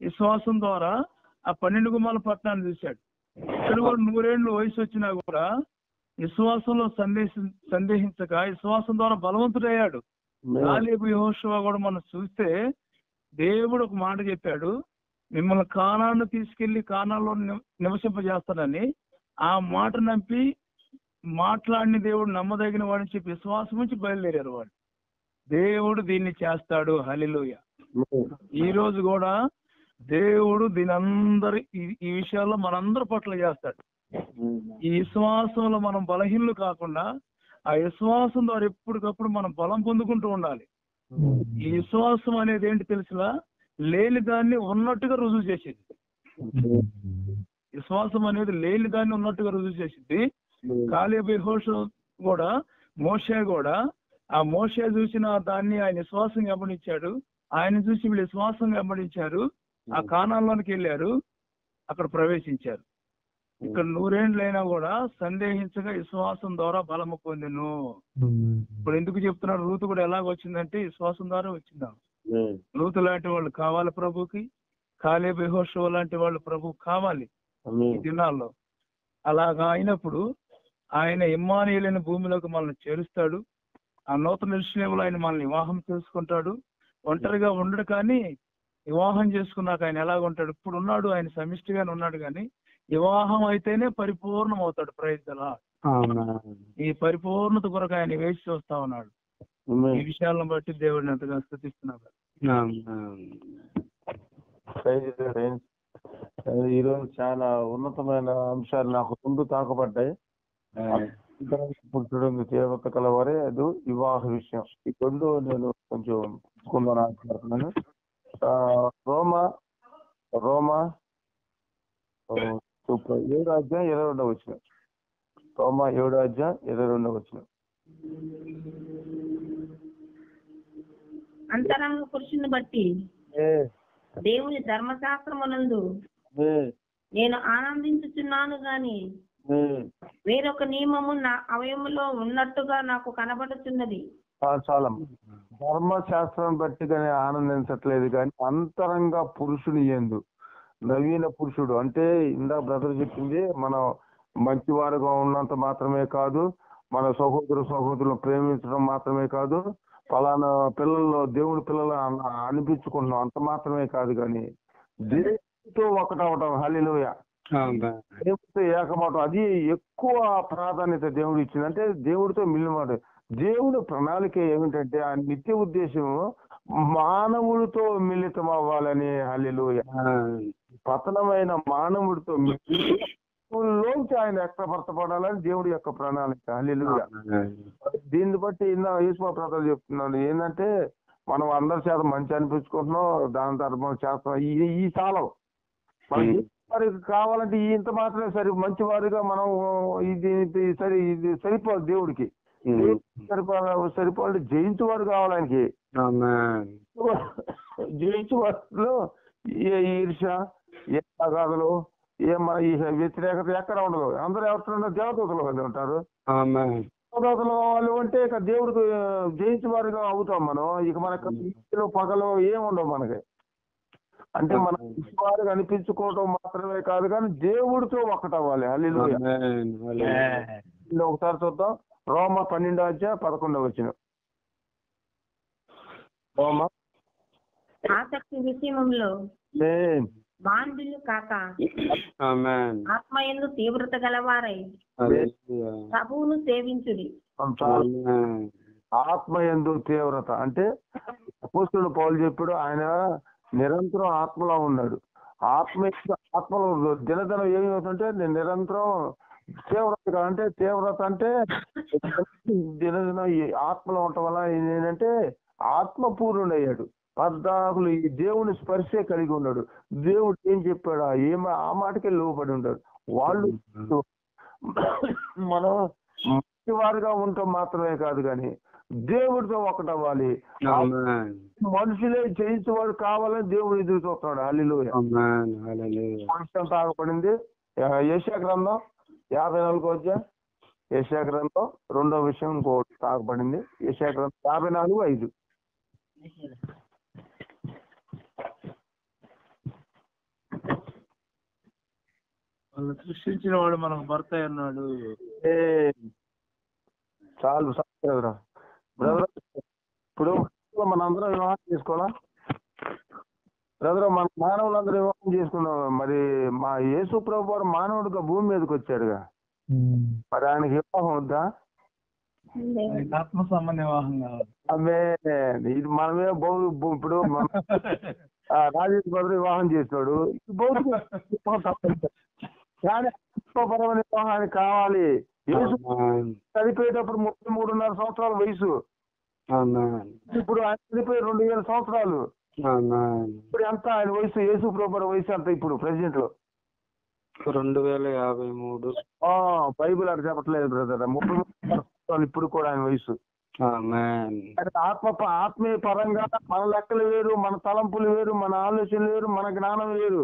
విశ్వాసం ద్వారా ఆ పన్నెండు గుమ్మాల పట్టణాన్ని చూశాడు ఇక్కడ కూడా నూరేళ్లు వయసు వచ్చినా కూడా విశ్వాసంలో సందేశ సందేహించక విశ్వాసం ద్వారా బలవంతుడయ్యాడు కాలేబు యెహోషువ కూడా మనం చూస్తే దేవుడు ఒక మాట చెప్పాడు మిమ్మల్ని కానాన్ని తీసుకెళ్లి కానాల్లో నివ- నివసింపజేస్తానని ఆ మాట నంపి మాట్లాడిన దేవుడు నమ్మదగిన వాడిని చెప్పి విశ్వాసం నుంచి బయలుదేరారు వాడు దేవుడు దీన్ని చేస్తాడు హలిలుయ ఈ రోజు కూడా దేవుడు దీని అందరి ఈ- ఈ విషయాల్లో మనందరి పట్ల చేస్తాడు ఈ విశ్వాసంలో మనం బలహీనలు కాకుండా ఆ విశ్వాసం ద్వారా ఎప్పటికప్పుడు మనం బలం పొందుకుంటూ ఉండాలి ఈ విశ్వాసం అనేది ఏంటి తెలుసులా లేని దాన్ని ఉన్నట్టుగా రుజువు చేసేది విశ్వాసం అనేది లేని దాన్ని ఉన్నట్టుగా రుజువు చేసింది కాలేబీ హోష కూడా మోషే కూడా ఆ మోషే చూసిన దాన్ని ఆయన విశ్వాసం గమనించాడు ఆయన చూసి వీళ్ళు విశ్వాసం గమనించారు ఆ కాణాల్లోనికి వెళ్ళారు అక్కడ ప్రవేశించారు ఇక్కడ నూరేండ్లైనా కూడా సందేహించగా విశ్వాసం ద్వారా బలము పొందెను ఇప్పుడు ఎందుకు చెప్తున్నారు రూతు కూడా ఎలాగ వచ్చిందంటే విశ్వాసం ద్వారా వచ్చిందా రూతు లాంటి వాళ్ళు కావాలి ప్రభుకి కాలే బిహోషో లాంటి వాళ్ళు ప్రభు కావాలి ఈ దినాల్లో అలాగా అయినప్పుడు ఆయన ఇమ్మానియులైన భూమిలోకి మనల్ని చేరుస్తాడు ఆ నూతన విషయంలో ఆయన మనల్ని వివాహం చేసుకుంటాడు ఒంటరిగా ఉండడు కానీ వివాహం చేసుకున్నాక ఆయన ఎలాగ ఉంటాడు ఇప్పుడు ఉన్నాడు ఆయన సమిష్టిగానే ఉన్నాడు కానీ వివాహం అయితేనే పరిపూర్ణం అవుతాడు ప్రయత్నలా ఈ పరిపూర్ణత కొరకు ఆయన వేచి చూస్తా ఉన్నాడు ఈ విషయాలను బట్టి దేవుడిని ఎంతగా స్థుతిస్తున్నాడు ఈ రోజు చాలా ఉన్నతమైన అంశాలు నాకు ముందు తాకబడ్డాయి పుట్టుడు తీవ్రత కలవారే అది వివాహ విషయం ఈ రెండు నేను కొంచెం కుందని ఆశపడుతున్నాను ఆ, రోమా రోమా ఓ, సూపర్ ఏడు అధ్యాయం ఇరవై రెండవ వచ్చిన రోమా ఏడు అధ్యాయం ఇరవై రెండవ వచ్చిన అంతరంగ పురుషుని బట్టి దేవుని ధర్మశాస్త్రమునందు నేను ఆనందించుచున్నాను గాని వేరొక నియమము నా అవయములో ఉన్నట్టుగా నాకు కనబడుతున్నది చాలా ధర్మశాస్త్రం బట్టి కానీ ఆనందించట్లేదు కానీ అంతరంగ పురుషుని ఎందు నవీన పురుషుడు అంటే ఇందా బ్రదర్ చెప్పింది మనం మంచివారుగా ఉన్నంత మాత్రమే కాదు మన సహోదరు సహోదరులను ప్రేమించడం మాత్రమే కాదు ఫలానా పిల్లల్లో దేవుడి పిల్లలు అన- అనిపించుకుంటున్నాం అంత మాత్రమే కాదు కానీ దేవుడితో ఒకటవటం హలిలోయ దేవుడితో ఏకమవటం అది ఎక్కువ ప్రాధాన్యత దేవుడు ఇచ్చింది అంటే దేవుడితో మిల్లిమాట దేవుడు ప్రణాళిక ఏమిటంటే ఆ నిత్య ఉద్దేశం మానవుడితో మిళితం అవ్వాలని హల్లిలోయ పతనమైన మానవుడితో లోకి ఆయన వ్యక్తపరచబడాలని దేవుడి యొక్క ప్రణాళిక హల్లిలోయ దీన్ని బట్టి ఇందా యేసుమా ప్రాంతాలు చెప్తున్నాను ఏంటంటే మనం అందరి చేత మంచి అనిపించుకుంటున్నాం దాని తర్వాత మనం చేస్తాం ఈ ఈ సాలం మనకి వారికి కావాలంటే ఈ ఇంత మాత్రమే సరి మంచి వారిగా మనం ఇది ఇది సరి ఇది సరిపోదు దేవుడికి సరిపోవాలి సరిపోవాలంటే జయించు వారు కావాలి ఆయనకి జయించు వారిలో ఏ ఈర్ష ఏ అగాధలు ఏ మన ఈ వ్యతిరేకత ఎక్కడ ఉండదు అందరూ ఎవరు దేవదూతలు వాళ్ళు ఉంటారు దేవదూతలు వాళ్ళు అంటే ఇక దేవుడికి జయించు వారిగా అవుతాం మనం ఇక మనకు ఇంటిలో పగలు ఏం ఉండవు మనకి అంటే మనం వారికి అనిపించుకోవడం మాత్రమే కాదు కానీ దేవుడితో ఒకటవ్వాలి హల్లిలోయ ఇందులో ఒకసారి చూద్దాం రోమ పన్నెండో అధ్యాయ పదకొండవ వచ్చిన రోమ ఆసక్తి విషయంలో ఆమేన్. బాంధులు కాక ఆమెన్ ఆత్మయందు తీవ్రత గలవారై ప్రభువును సేవించుడి చాలు. ఆత్మయందు తీవ్రత అంటే అపోస్తుడు పౌలు చెప్పాడు ఆయన నిరంతరం ఆత్మలో ఉన్నాడు ఆత్మ ఆత్మలో దినదినం ఏమవుతుంటే నేను నిరంతరం తీవ్రత అంటే తీవ్రత అంటే దినదినం ఈ ఆత్మలో ఉండటం వల్ల ఏంటంటే ఆత్మ పూర్ణుడయ్యాడు పద్దాకులు ఈ దేవుని స్పర్శే కలిగి ఉన్నాడు దేవుడు ఏం చెప్పాడు ఆ ఏం ఆ మాటకే లోపడి ఉంటాడు వాళ్ళు మనం మంచివారుగా ఉండటం మాత్రమే కాదు కానీ దేవుడితో ఒకటవ్వాలి మనుషులే జయించేవాడు కావాలని దేవుడు ఎదురు చూస్తున్నాడు అల్లిలో మనుషులు తాగబడింది ఏషియా గ్రంథం యాభై నాలుగు వచ్చా ఏషియా గ్రంథం రెండో విషయం ఇంకోటి తాగబడింది ఏషియా గ్రంథం యాభై నాలుగు ఐదు మనల్ని సృష్టించిన వాడు మనకు భర్త అయి ఉన్నాడు ఏ, చాలు చాలు బ్రదర్ బ్రదర్ ఇప్పుడు మనందరం వివాహం చేసుకోవాలా బ్రదర్ మన మానవులందరూ వివాహం చేసుకున్నాం మరి మా యేసు ప్రభు వారు మానవుడిగా భూమి మీదకి వచ్చాడుగా మరి ఆయనకి వివాహం వద్దా ఆయనకి ఆత్మ సంబంధ వివాహం కావాలి అమ్మే ఇది మనమే బౌ- బౌ- ఇప్పుడు మన ఆ, రాజేష్ బ్రదర్ వివాహం చేసినాడు ఇది భౌతిక వివాహం తప్పదు. కానీ ఆత్మపరమైన వివాహానికి కావాలి యేసు ఆమేన్. చనిపోయేటప్పుడు ముప్పై మూడున్నర సంవత్సరాల వయసు ఆమేన్. ఇప్పుడు ఆయన చనిపోయి రెండు వేల సంవత్సరాలు ఆమేన్. ఇప్పుడు ఎంత ఆయన వయసు యేసు ప్రభు వయసు ఎంత ఇప్పుడు ప్రెసిడెంట్ లో రెండు వేల యాభై మూడు ఆ బైబిల్ అక్కడ చెప్పట్లేదు బ్రదర్ ముప్పై మూడున్నర సంవత్సరాలు ఇప్పుడు కూడా ఆయన వయసు ఆమేన్. ఆయన ఆత్మ ఆత్మీయ పరంగా మన లెక్కలు వేరు మన తలంపులు వేరు మన ఆలోచనలు వేరు మన జ్ఞానం వేరు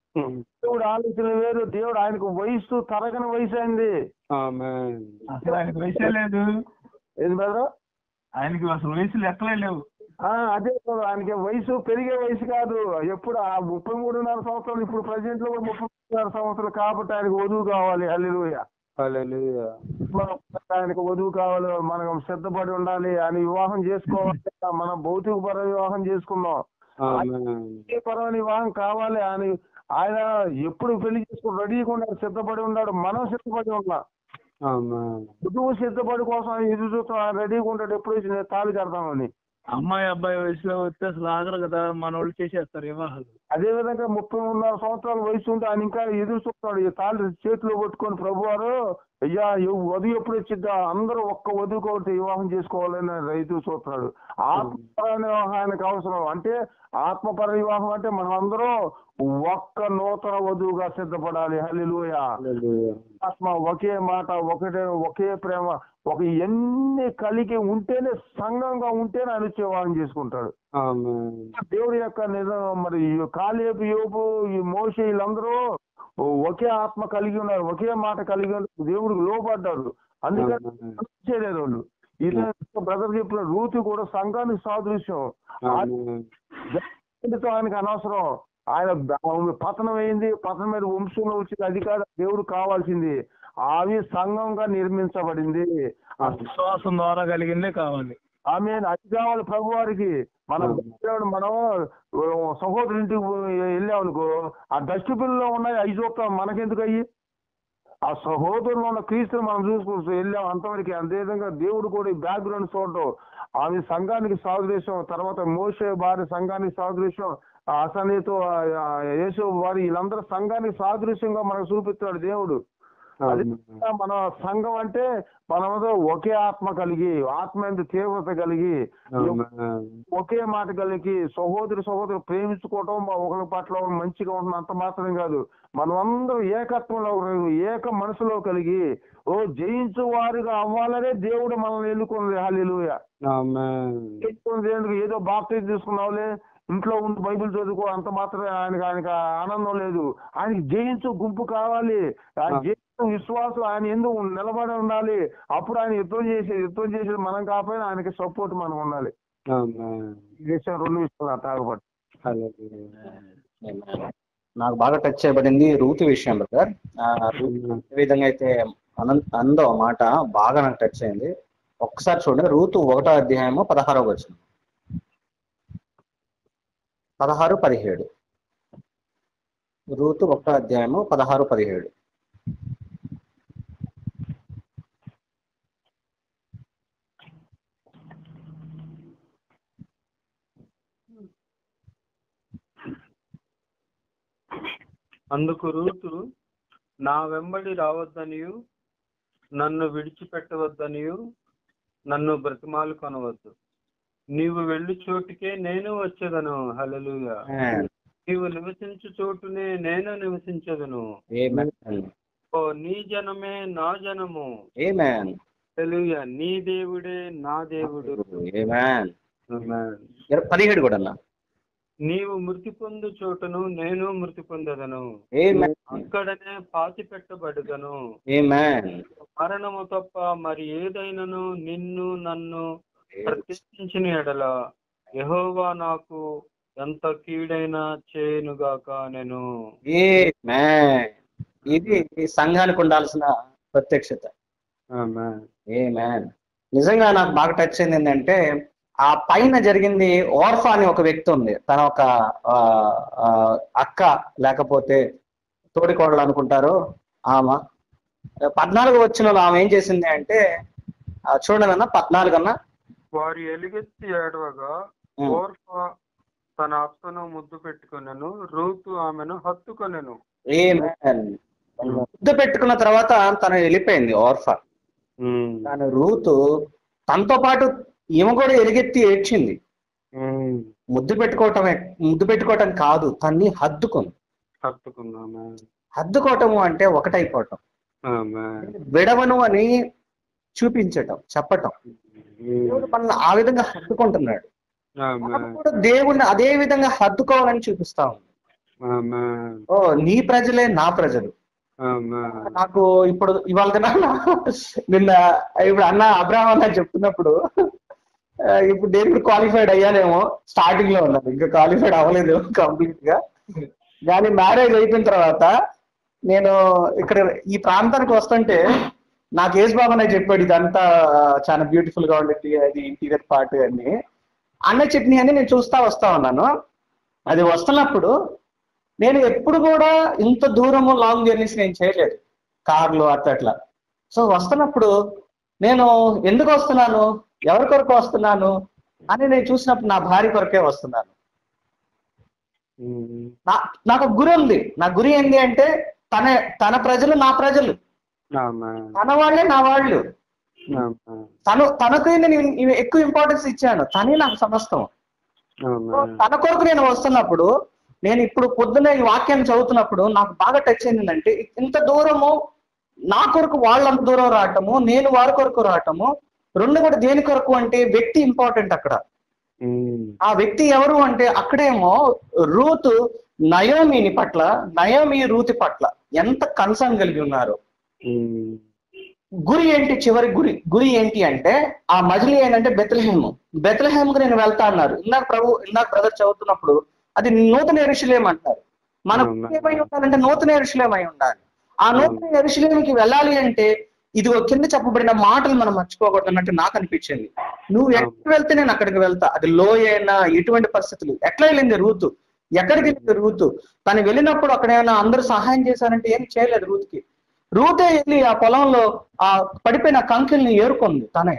దేవుడు ఆలోచనలు వేరు దేవుడు ఆయనకు వయసు తరగని వయసు అయింది ఆమేన్. అసలు ఆయనకు వయసే లేదు ఏది బ్రదర్ ఆయనకి అసలు వయసు లెక్కలే లేవు ఆ, అదే brother. ఆయనకి వయసు పెరిగే వయసు కాదు ఎప్పుడు ఆ ముప్పై మూడున్నర సంవత్సరాలు ఇప్పుడు ప్రజెంట్ లో కూడా ముప్పై మూడున్నర సంవత్సరాలు కాబట్టి ఆయనకు వధువు కావాలి హల్లెలూయా హల్లెలూయా. మనం ఆయనకు వధువు కావాలి మనం సిద్ధపడి ఉండాలి ఆయన వివాహం చేసుకోవాలి మనం భౌతిక పర వివాహం చేసుకున్నాం ఆమేన్. భౌతిక పరమైన వివాహం కావాలి ఆయన ఆయన ఎప్పుడు పెళ్లి చేసుకుని రెడీగా ఉన్నాడు సిద్ధపడి ఉన్నాడు మనం సిద్ధపడి ఉన్నాం ఆమేన్. వధువు సిద్ధపడి కోసం ఆయన ఎదురు చూస్తాం ఆయన రెడీగా ఉంటాడు ఎప్పుడు వచ్చి నేను తాళి కడతామని అమ్మాయి అబ్బాయి వయసులో వస్తే అసలు ఆగరు కదా మన వాళ్ళు చేసేస్తారు వివాహాలు అదే విధంగా ముప్పై మూడున్నర సంవత్సరాల వయసు ఉంటే ఆయన ఇంకా ఎదురు చూస్తున్నాడు ఈ తాళి చేతిలో పట్టుకొని ప్రభు వారు అయ్యా ఎవ్- వధువు ఎప్పుడు వచ్చిద్దా అందరూ ఒక్క వధువు ఒకటి వివాహం చేసుకోవాలని రైతు చూస్తున్నాడు ఆత్మపరమైన వివాహానికి అవసరం అంటే ఆత్మపర వివాహం అంటే మనం అందరం ఒక్క నూతన వధువుగా సిద్ధపడాలి హల్లెలూయా హల్లెలూయా. ఆత్మ ఒకే మాట ఒకటే ఒకే ప్రేమ ఒక ఎన్ని కలిగి ఉంటేనే సంఘంగా ఉంటేనే ఆయన వచ్చి వివాహం చేసుకుంటాడు ఆమేన్. దేవుడి యొక్క నిజం మరి ఈ కాలేపు యోపు ఈ మోషే వీళ్ళందరూ ఒకే ఆత్మ కలిగి ఉన్నారు ఒకే మాట కలిగి ఉన్నారు దేవుడికి లోపడ్డారు అందుకని ఆమేన్. చేయలేదు వాళ్ళు ఇలా బ్రదర్ చెప్పిన రూతు కూడా సంఘానికి సాదృశ్యం ఆమేన్. ఆయనతో ఆయనకు అనవసరం ఆయన ఆమె పతనం అయింది పతనం మీద వంశంలో వచ్చింది అది కాదు దేవుడు కావాల్సింది ఆమె సంఘంగా నిర్మించబడింది ఆ విశ్వాసం ద్వారా కలిగిందే కావాలి ఆమె అది కావాలి ప్రభు వారికి మనం దేవుడు మనం ఓ సహోదరు ఇంటికి వెళ్ళాం అనుకో ఆ డస్ట్బిన్ లో ఉన్నాయి అవి చూస్తాం మనకెందుకు అయ్యి ఆ సహోదరులో ఉన్న క్రీస్తుని మనం చూసుకుంటూ వెళ్ళాం అంతవరకు అదేవిధంగా దేవుడు కూడా ఈ బ్యాక్గ్రౌండ్ చూడటం ఆమె సంఘానికి సాదృశ్యం తర్వాత మోసే భార్య సంఘానికి సాదృశ్యం ఆ అసనీతో యేసు వారి వీళ్ళందరూ సంఘానికి సాదృశ్యంగా మనకు చూపిస్తున్నాడు దేవుడు అది ఆమేన్. మన సంఘం అంటే మనమంతా ఒకే ఆత్మ కలిగి ఆత్మ ఎంత తీవ్రత కలిగి ఆమేన్. ఒకే మాట కలిగి సహోదరి సహోదరు ప్రేమించుకోవటం మా ఒకరి పట్ల మంచిగా ఉంటుంది అంత మాత్రం కాదు మనం అందరం ఏకత్వంలో ఏక మనసులో కలిగి ఓ జయించు వారిగా అవ్వాలనే దేవుడు మనల్ని ఎన్నుకుంది హాలీలుయ ఆమేన్. ఎన్నుకుంది ఎందుకు ఏదో బాప్తీసం తీసుకున్నావులే ఇంట్లో ఉండి బైబిల్ చదువుకో అంత మాత్రమే ఆయనకి ఆయనకి ఆనందం లేదు ఆయనకి జయించు గుంపు కావాలి ఆయన జయించు విశ్వాసం ఆయన ఎందుకు నిలబడి ఉండాలి అప్పుడు ఆయన యుద్ధం చేసేది యుద్ధం చేసేది మనం కాకపోయినా ఆయనకి సపోర్ట్ మనం ఉండాలి ఆమేన్. ఈ విషయం రెండు విషయాలు తాగబట్టి హల్లెలూయా. నాకు బాగా టచ్ చేయబడింది రూతు విషయం బ్రదర్ ఏ విధంగా అయితే అనం అందో ఆ మాట బాగా నాకు టచ్ అయింది ఒక్కసారి చూడండి రూతు ఒకటో అధ్యాయము పదహారో వచ్చిన పదహారు పదిహేడు రూతు ఒకటో అధ్యాయము పదహారు పదిహేడు అందుకు రూతు నా వెంబడి రావద్దనియు నన్ను విడిచిపెట్టవద్దనియు నన్ను బ్రతిమాలు కొనవద్దు నీవు వెళ్ళు చోటుకే నేను వచ్చేదను హల్లెలూయా నీవు నివసించు చోటునే నేను నివసించదను Amen. ఓ నీ జనమే నా జనము Amen. హల్లెలూయా నీ దేవుడే నా దేవుడు Amen. Amen. ఇర- పదిహేడు కూడా అన్న నీవు మృతి పొందు చోటును నేను మృతి పొందదను Amen. అక్కడనే పాతి పెట్టబడుదను Amen. మరణము తప్ప మరి ఏదైనను నిన్ను నన్ను ప్రత్యేకించిన ఎడల యెహోవా నాకు ఎంత కీడైనా చేయనుగాక నేను Amen. ఇది సంఘానికి ఉండాల్సిన ప్రత్యక్షత ఆమేన్ ఏ మ్యాన్ నిజంగా నాకు బాగా టచ్ అయింది ఏంటంటే ఆ పైన జరిగింది ఓర్ఫా అని ఒక వ్యక్తి ఉంది తన ఒక ఆ, ఆ, అక్క లేకపోతే తోడికోడలు అనుకుంటారు ఆమె పద్నాలుగు వచ్చిన ఆమె ఏం చేసింది అంటే ఆ, చూడండి అన్న పద్నాలుగు అన్న వారు ఎలుగెత్తి ఏడవగా ఉం. ఓర్ఫా తన అత్తను ముద్దు పెట్టుకొనెను రూతు ఆమెను హత్తుకొనెను ఏ మ్యాన్ ముద్దు పెట్టుకున్న తర్వాత తను వెళ్ళిపోయింది ఓర్ఫా ఉం. కానీ రూతు తనతో పాటు ఈమె కూడా ఎలుగెత్తి ఏడ్చింది ఉం. ముద్దు పెట్టుకోవటమే ముద్దు పెట్టుకోవటం కాదు తన్ని హద్దుకుంది హత్తుకున్నామే హద్దుకోవటము అంటే ఒకటైపోవటం ఆమేన్ విడవను అని చూపించటం చెప్పటం దేవుడు మనల్ని ఆ విధంగా హత్తుకుంటున్నాడు మనం ఆమేన్ కూడా దేవుణ్ణి అదే విధంగా హత్తుకోవాలని చూపిస్తా ఉంది ఆమేన్ ఓ నీ ప్రజలే నా ప్రజలు ఆమేన్ నాకు ఇప్పుడు ఇవాళ నాన్న నిన్న ఇప్పుడు అన్న అబ్రాహం అన్న చెప్తున్నప్పుడు ఆ, ఇప్పుడు నేను కూడా క్వాలిఫైడ్ అయ్యానేమో స్టార్టింగ్ లో ఉన్నాను ఇంకా క్వాలిఫైడ్ అవ్వలేదు కంప్లీట్ గా కానీ మ్యారేజ్ అయిపోయిన తర్వాత నేను ఇక్కడ ఈ ప్రాంతానికి వస్తుంటే నాకు ఏజ్ బాబు అనే చెప్పాడు ఇదంతా చాలా బ్యూటిఫుల్ గా ఉండేది అది ఇంటీరియర్ పార్ట్ అని అన్న చెప్పిన అని నేను చూస్తా వస్తా ఉన్నాను అది వస్తున్నప్పుడు నేను ఎప్పుడు కూడా ఇంత దూరము లాంగ్ జర్నీస్ నేను చేయలేదు కార్లు అట్లా అట్లా సో వస్తున్నప్పుడు నేను ఎందుకు వస్తున్నాను ఎవరి కొరకు వస్తున్నాను అని నేను చూసినప్పుడు నా భార్య కొరకే వస్తున్నాను ఉం. నా నాకు ఒక గురి ఉంది నా గురి ఏంటి అంటే తన తన ప్రజలు నా ప్రజలు ఆమేన్ తన వాళ్ళే నా వాళ్ళు ఆమేన్ తను తనకు నేను ఇ- ఎక్కువ ఇంపార్టెన్స్ ఇచ్చాను తనే నాకు సమస్తం సో ఆమేన్ తన కొరకు నేను వస్తున్నప్పుడు నేను ఇప్పుడు పొద్దున్న ఈ వాక్యాన్ని చదువుతున్నప్పుడు నాకు బాగా టచ్ అయిందంటే ఇంత దూరము నా కొరకు వాళ్ళంత దూరం రావటము నేను వారి కొరకు రావటము రెండు కూడా దేని కొరకు అంటే వ్యక్తి ఇంపార్టెంట్ అక్కడ ఉం. ఆ వ్యక్తి ఎవరు అంటే అక్కడేమో రూతు నయోమిని పట్ల నయోమి రూతి పట్ల ఎంత కన్సర్న్ కలిగి ఉన్నారు ఉం. గురి ఏంటి చివరి గురి గురి ఏంటి అంటే ఆ మజిలీ ఏంటంటే బెత్లహేమ్ బెత్లహేమ్కి నేను వెళ్తా అన్నారు ఇందాక ప్రభు ఇందాక బ్రదర్ చదువుతున్నప్పుడు అది నూతన ఎరుషులేం అంటారు మన అవునా. ఏమై ఉండాలంటే నూతన ఎరుషులేం అయి ఉండాలి ఆ నూతన ఎరుషులేమికి వెళ్ళాలి అంటే ఇది ఒక కింద చెప్పబడిన మాటలు మనం మర్చిపోకూడదు అన్నట్టు నాకు అనిపించింది నువ్వు ఎక్కడికి వెళ్తే నేను అక్కడికి వెళ్తా అది లోయ అయినా ఎటువంటి పరిస్థితులు ఎట్లా వెళ్ళింది రూతు ఎక్కడికి వెళ్ళింది రూతు తను వెళ్ళినప్పుడు అక్కడ ఏమైనా అందరూ సహాయం చేశారంటే ఏం చేయలేదు రూత్కి రూతే వెళ్ళి ఆ పొలంలో ఆ పడిపోయిన కంకిల్ని ఏరుకుంది తనే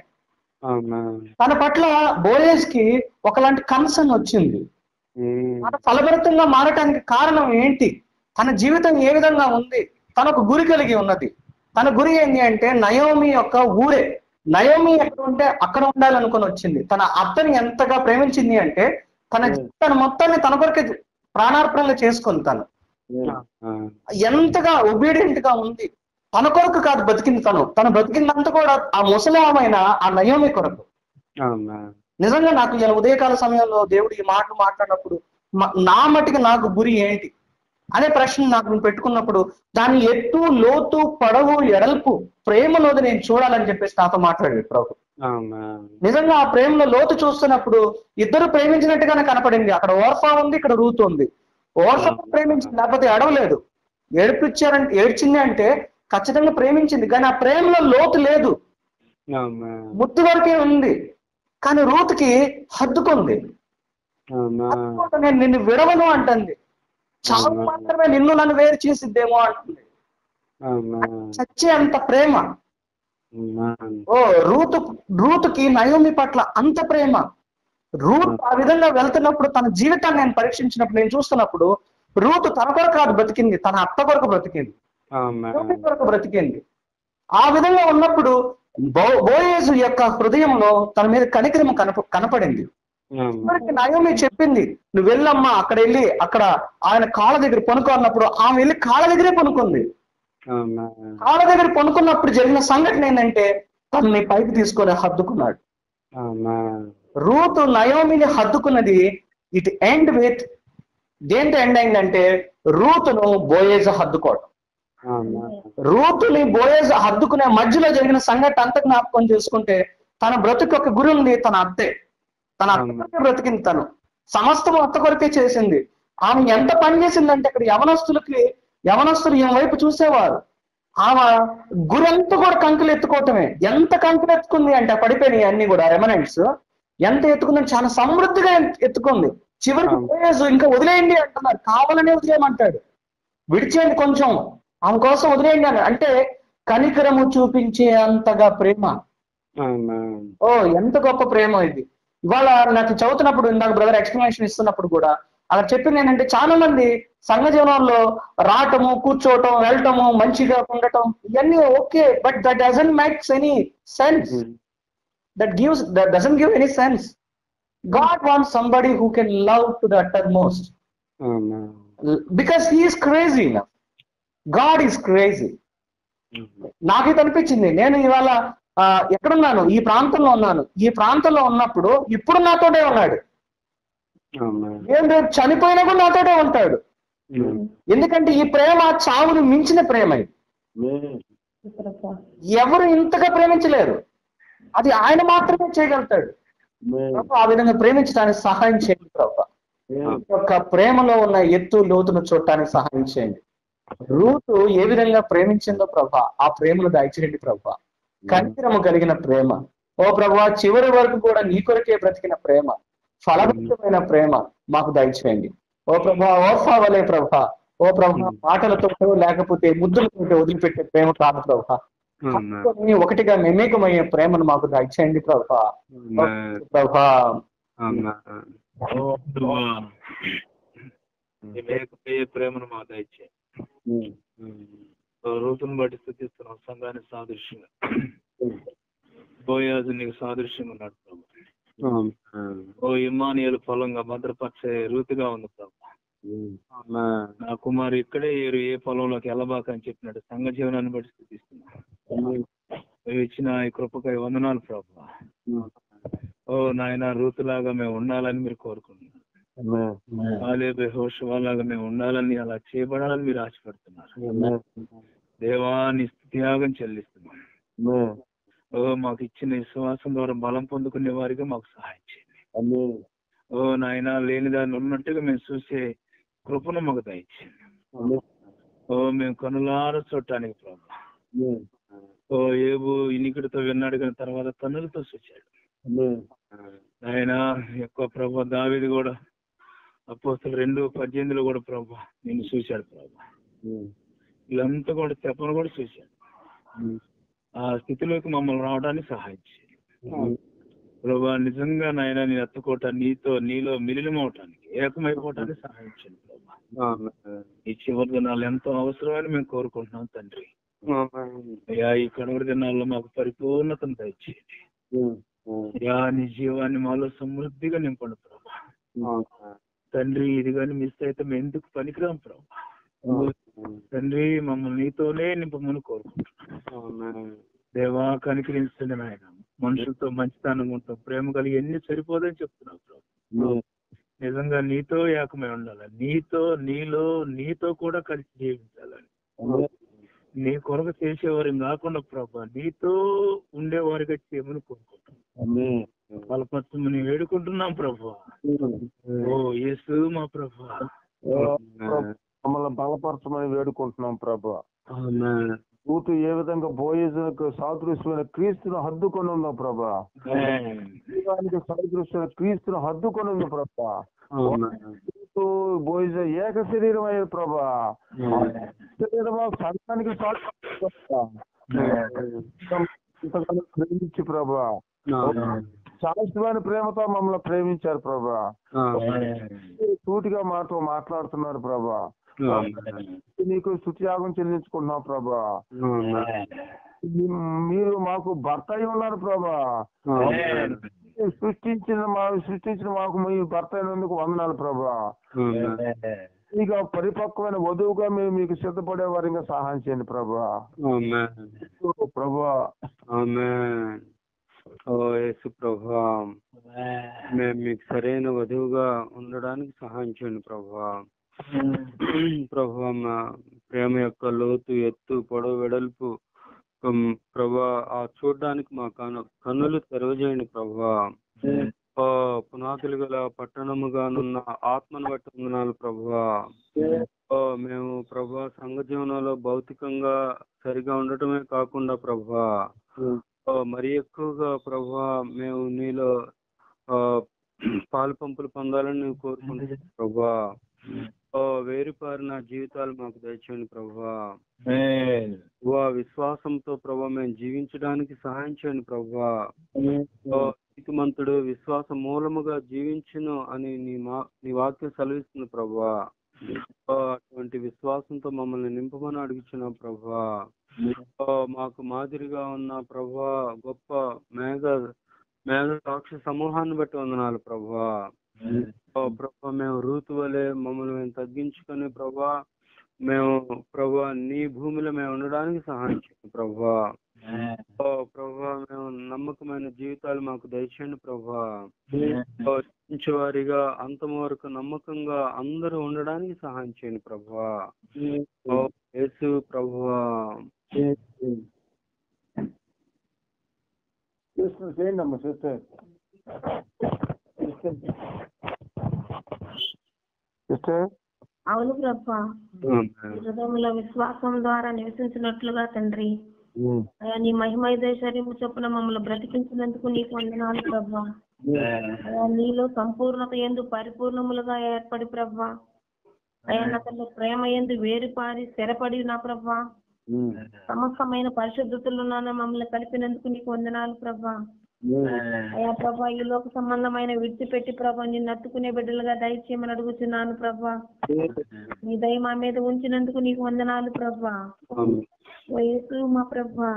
ఆమేన్ తన పట్ల బోయేజ్ కి ఒకలాంటి కన్సర్న్ వచ్చింది ఉం. తన ఫలభరితంగా మారటానికి కారణం ఏంటి తన జీవితం ఏ విధంగా ఉంది తన ఒక గురి కలిగి ఉన్నది తన గురి ఏంటి అంటే నయోమి యొక్క ఊరే నయోమి ఎక్కడ ఉంటే అక్కడ ఉండాలనుకొని వచ్చింది తన అత్తని ఎంతగా ప్రేమించింది అంటే తన జీవితాన్ని మొత్తాన్ని తన కొరకే ప్రాణార్పణలు చేసుకుంది తను ఆమేన్ ఎంతగా ఒబీడియంట్ గా ఉంది తన కొరకు కాదు బతికింది తను తను బతికిందంతా కూడా ఆ ముసలామైన ఆ నయోమి కొరకు ఆమేన్ నిజంగా నాకు ఇలా ఉదయకాల సమయంలో దేవుడు ఈ మాటలు మాట్లాడినప్పుడు మ- నా మటుకు నాకు గురి ఏంటి అనే ప్రశ్న నాకు నేను పెట్టుకున్నప్పుడు దాని ఎత్తు లోతు పొడవు ఎడల్పు ప్రేమలోది నేను చూడాలని చెప్పేసి నాతో మాట్లాడాడు ప్రభు ఆమేన్ నిజంగా ఆ ప్రేమలో లోతు చూస్తున్నప్పుడు ఇద్దరు ప్రేమించినట్టుగానే కనపడింది అక్కడ ఓర్ఫా ఉంది ఇక్కడ రూతు ఉంది ఓర్ఫా ప్రేమించింది లేకపోతే ఎడవలేదు ఏడిపించారంటే ఏడ్చింది అంటే ఖచ్చితంగా ప్రేమించింది కానీ ఆ ప్రేమలో లోతు లేదు ఆమేన్ ముద్దు వరకే ఉంది కానీ రూతుకి హద్దుకుంది ఆమేన్ హద్దుకుంటే నేను నిన్ను విడవను అంటుంది చావు మాత్రమే నిన్ను నన్ను వేరు చేసిద్దేమో అంటుంది ఆమేన్ చచ్చే అంత ప్రేమ ఆమేన్ ఓ రూతు రూతుకి నయోమి పట్ల అంత ప్రేమ రూత్ ఆ విధంగా వెళ్తున్నప్పుడు తన జీవితాన్ని నేను పరీక్షించినప్పుడు నేను చూస్తున్నప్పుడు రూతు తన కొరకు కాదు బ్రతికింది తన అత్త కొరకు బ్రతికింది నయోమి ఆమేన్ కొరకు బ్రతికింది ఆ విధంగా ఉన్నప్పుడు బో బోయేజు యొక్క హృదయంలో తన మీద కనికరమ కనప కనపడింది ఆమేన్ చివరికి నయోమి చెప్పింది నువ్వు వెళ్ళమ్మా అక్కడ వెళ్ళి అక్కడ ఆయన కాళ్ళ దగ్గర పనుకో అన్నప్పుడు ఆమె వెళ్ళి కాళ్ళ దగ్గరే పనుకుంది ఆమేన్ కాళ్ళ దగ్గర పనుకున్నప్పుడు జరిగిన సంఘటన ఏంటంటే తనని పైకి తీసుకొని హద్దుకున్నాడు ఆమేన్ రూతు నయోమిని హద్దుకున్నది ఇట్ ఎండ్ విత్ దేంతో ఎండ్ అయిందంటే రూతును బోయేజ్ హద్దుకోవడం ఆమేన్ రూతుని బోయేజ్ హద్దుకునే మధ్యలో జరిగిన సంఘటన అంత జ్ఞాపకం చేసుకుంటే తన బ్రతుకు ఒక గురి ఉంది తన అత్తే తన అత్త కొరకే బ్రతికింది తను సమస్తం అత్త కొరకే చేసింది ఆమె ఎంత పని చేసిందంటే ఇక్కడ యవనస్తులకి యవనస్తులు ఈమె వైపు చూసేవారు ఆమె గురంతా కూడా కంకులు ఎత్తుకోవటమే ఎంత కంకులు ఎత్తుకుంది అంటే ఆ పడిపోయినాయి అన్ని కూడా రెమనెంట్స్ ఎంత ఎత్తుకుందని చాలా సమృద్ధిగా ఎత్తుకుంది చివరికి అవును. బోయజు ఇంకా వదిలేయండి అంటున్నారు కావాలనే వదిలేయమంటాడు విడిచేయండి కొంచెం ఆమె కోసం వదిలేయండి అని అంటే కనికరము చూపించే అంతగా ప్రేమ ఆమేన్. ఓ ఎంత గొప్ప ప్రేమ ఇది ఇవాళ నాకు చదువుతున్నప్పుడు ఇందాక బ్రదర్ ఎక్స్ప్లెనేషన్ ఇస్తున్నప్పుడు కూడా అక్కడ చెప్పింది ఏంటంటే చాలా మంది సంఘ జీవనంలో రావటము కూర్చోవటం వెళ్ళటము మంచిగా ఉండటం ఇవన్నీ okay but that doesn't makes any sense um. that gives that doesn't give any sense god wants somebody who can love to the uttermost amen. because he is crazy enough god is crazy um. నాకైతే అనిపించింది నేను ఇవాళ ఆ, ఎక్కడున్నాను ఈ ప్రాంతంలో ఉన్నాను ఈ ప్రాంతంలో ఉన్నప్పుడు ఇప్పుడు నాతోటే ఉన్నాడు ఆమేన్. నేను రేపు చనిపోయినా కూడా నాతోటే ఉంటాడు ఉమ్. ఎందుకంటే ఈ ప్రేమ చావును మించిన ప్రేమ ఇది ప్రభా ఎవరు ఇంతగా ప్రేమించలేరు అది ఆయన మాత్రమే చేయగలుగుతాడు ప్రభు ఆ విధంగా ప్రేమించడానికి సహాయం చేయండి ప్రభు ఈ యొక్క ప్రేమలో ఉన్న ఎత్తు లోతును చూడటానికి సహాయం చేయండి రూతు ఏ విధంగా ప్రేమించిందో ప్రభా ఆ ప్రేమను దయచేయండి ప్రభా కనికరము కలిగిన ప్రేమ ఓ ప్రభా చివరి వరకు కూడా నీ కొరకే బ్రతికిన ప్రేమ ఫలవంతమైన ప్రేమ మాకు దయచేయండి ఓ ప్రభా ఓఫా వలే ప్రభా ఓ ప్రభా మాటలతో లేకపోతే ముద్దులతో వదిలిపెట్టే ప్రేమ కాదు ప్రభా ఆమేన్. హక్కుని ఒకటిగా మమేకమయ్యే ప్రేమను మాకు దయచేయండి ప్రభా ఆమేన్. ప్రభా ఆమేన్. ఓ ప్రభువా, నీ మేకపోయే ప్రేమను మా దయచే ఉమ్. రూతును బట్టి స్థుతిస్తున్నాం సంఘానికి సాదృశ్యంగా బోయాజు నీకు సాదృశ్యంగా ఉన్నాడు ప్రభు ఆమేన్. ఓ ఇమానియలు పొలంగా భద్రపరిచే రూతుగా ఉంది ప్రభు ఆమేన్. నా కుమారు ఇక్కడే ఏరు ఏ పొలంలోకి వెళ్ళబాక అని చెప్పినట్టు సంఘ జీవనాన్ని బట్టి స్థుతిస్తున్నా నువ్వు ఇచ్చిన ఈ కృపకై వందనాలు ప్రభు ఓ నాయన రూతులాగా మేము ఉండాలని మీరు కోరుకుంటున్నారు ఆలేబే హోషవాలాగా మేము ఉండాలని అలా చేయబడాలని మీరు ఆశపడుతున్నారు దేవా నీ త్యాగం చెల్లిస్తున్నాం ఓ మాకు ఇచ్చిన విశ్వాసం ద్వారా బలం పొందుకునే వారిగా మాకు సహాయం చేయండి ఓ నాయన లేని దాన్ని ఉన్నట్టుగా మేము చూసే కృపను మాకు దయచేయండి ఓ మేము కనులార చూడటానికి ప్రభు ఓ ఏబు ఇనికిడితో విన్నాడు కానీ తర్వాత కన్నులతో చూశాడు ఆయన ఎక్కువ ప్రభు దావిది కూడా అపోస్తులు రెండు పద్దెనిమిదిలో కూడా ప్రభు నేను చూశాడు ప్రభు వీళ్ళంతా కూడా చెప్పను కూడా చూశాడు ఆ స్థితిలోకి మమ్మల్ని రావడానికి సహాయం చేయండి ప్రభా నిజంగా నాయన నేను ఎత్తుకోవటం నీతో నీలో మిలినం అవటానికి ఏకమైపోవటానికి సహాయం చేయండి ప్రభా ఆమేన్. ఈ చివరి దినాలు ఎంతో అవసరమని మేము కోరుకుంటున్నాం తండ్రి ఆమేన్. అయ్యా ఈ కడవరి దినాల్లో మాకు పరిపూర్ణతను దయచేయండి అయ్యా నీ జీవాన్ని మాలో సమృద్ధిగా నింపండి ప్రభా ఆమేన్. తండ్రి ఇది కానీ మిస్ అయితే మేము ఎందుకు పనికిరాం ప్రభా తండ్రి మమ్మల్ని నీతోనే నింపమని కోరుకుంటున్నాం ఆమేన్. దేవా కనికరించండి నాయన మనుషులతో మంచితనం ఉంటాం ప్రేమ కలిగి ఎన్ని సరిపోదని చెప్తున్నావు ప్రభు నిజంగా నీతో ఏకమై ఉండాలి నీతో నీలో నీతో కూడా కలిసి జీవించాలని నీ కొరకు చేసేవారు కాకుండా ప్రభా నీతో ఉండేవారిగా చేయమని కోరుకుంటున్నాం బలపరచమని వేడుకుంటున్నాం ప్రభు ఓ యేసు మా ప్రభు ఆమేన్. మమ్మల్ని బలపరచమని వేడుకుంటున్నాం ప్రభు ఆమేన్. రూతు ఏ విధంగా బోయేజులకు సాదృశ్యమైన క్రీస్తును హద్దుకొని ఉందో ప్రభా జీవానికి సాదృశ్యమైన క్రీస్తును హద్దుకొని ఉంది ప్రభా ఆమేన్. రూతు బోయేజు ఏక శరీరం అయ్యేది ప్రభా శరీరమా సంఘానికి సాదృశ్యం ప్రభా. ఇంతకాలం ప్రేమించి ప్రభా ఆమేన్. శాశ్వతమైన ప్రేమతో మమ్మల్ని ప్రేమించారు ప్రభా ఆమేన్. సూటిగా మాతో మాట్లాడుతున్నారు ప్రభా ఆమేన్. నీకు స్థుతియాగం చెల్లించుకుంటున్నాం ప్రభా ఆమేన్. మీ- మీరు మాకు భర్త అయి ఉన్నారు ప్రభా ఆమేన్. మీరు సృష్టించిన మా సృష్టించిన మాకు మీ భర్త అయినందుకు వందనాలు ప్రభా ఆమేన్. ఇక పరిపక్వమైన వధువుగా మేము మీకు సిద్ధపడే వారిగా సహాయం చేయండి ప్రభా ఆమేన్. ఓ ప్రభా ఆమేన్. ఓ యేసు ప్రభా మేము మీకు సరైన వధువుగా ఉండడానికి సహాయం చేయండి ప్రభా ప్రభా మా ప్రేమ యొక్క లోతు ఎత్తు పొడవు వెడల్పు ఉమ్, ప్రభా ఆ చూడడానికి మా కను కన్నులు తెరవజేయండి ప్రభా ఆ, పునాదులు గల పట్టణముగానున్న ఆత్మను బట్టి వందనాలు ప్రభా ఆ, మేము ప్రభా సంఘ జీవనంలో భౌతికంగా సరిగా ఉండటమే కాకుండా ప్రభా ఆ, మరి ఎక్కువగా ప్రభా మేము నీలో ఆ, పాలు పంపులు పొందాలని నేను కోరుకుంటున్నాను ప్రభా ఆ, వేరుపారిన జీవితాలు మాకు దయచేయండి ప్రభా ప్రభా విశ్వాసంతో ప్రభా మేము జీవించడానికి సహాయం చేయండి ప్రభా ఓ నీతిమంతుడు విశ్వాస మూలముగా జీవించును అని నీ మా నీ వాక్యం సెలవిస్తుంది ప్రభా ఓ అటువంటి విశ్వాసంతో మమ్మల్ని నింపమని అడుగుచున్నాం ప్రభా ఓ మాకు మాదిరిగా ఉన్న ప్రభా గొప్ప మేఘ మేఘ సాక్షి సమూహాన్ని బట్టి వందనాలు ప్రభా ఓ ప్రభా మేము రూతు వలె మమ్మల్ని మేము తగ్గించుకొని ప్రభా మేము ప్రభా నీ భూమిలో మేము ఉండడానికి సహాయం చేయండి ప్రభా ఓ ప్రభా మేము నమ్మకమైన జీవితాలు మాకు దయచేయండి ప్రభా ఓ వారిగా అంతం వరకు నమ్మకంగా అందరూ ఉండడానికి సహాయం చేయండి ప్రభా ఓ యేసు ప్రభా సిస్టర్ చేయండి అమ్మా సిస్టర్ సిస్టర్ అవును ప్రభా హృదయంలో విశ్వాసం ద్వారా నివసించినట్లుగా తండ్రి అయ్యా నీ మహిమైదే శరీరము చొప్పున మమ్మల్ని బ్రతికించినందుకు నీకు వందనాలు ప్రభా అయ్యా నీలో సంపూర్ణత ఎందు పరిపూర్ణములుగా ఏర్పడి ప్రభా అయ్యా నా తల్లి ప్రేమ ఎందు వేరుపారి స్థిరపడి నా ప్రభా సమస్తమైన పరిశుద్ధతలు నాన్న మమ్మల్ని కలిపినందుకు నీకు వందనాలు ప్రభా అయ్యా ప్రభా ఈ లోక సంబంధమైన విడిచిపెట్టి ప్రభా నిన్ను అత్తుకునే బిడ్డలుగా దయచేయమని అడుగుతున్నాను ప్రభా నీ దయ మా మీద ఉంచినందుకు నీకు వందనాలు ప్రభా ఓ యేసు మా ప్రభా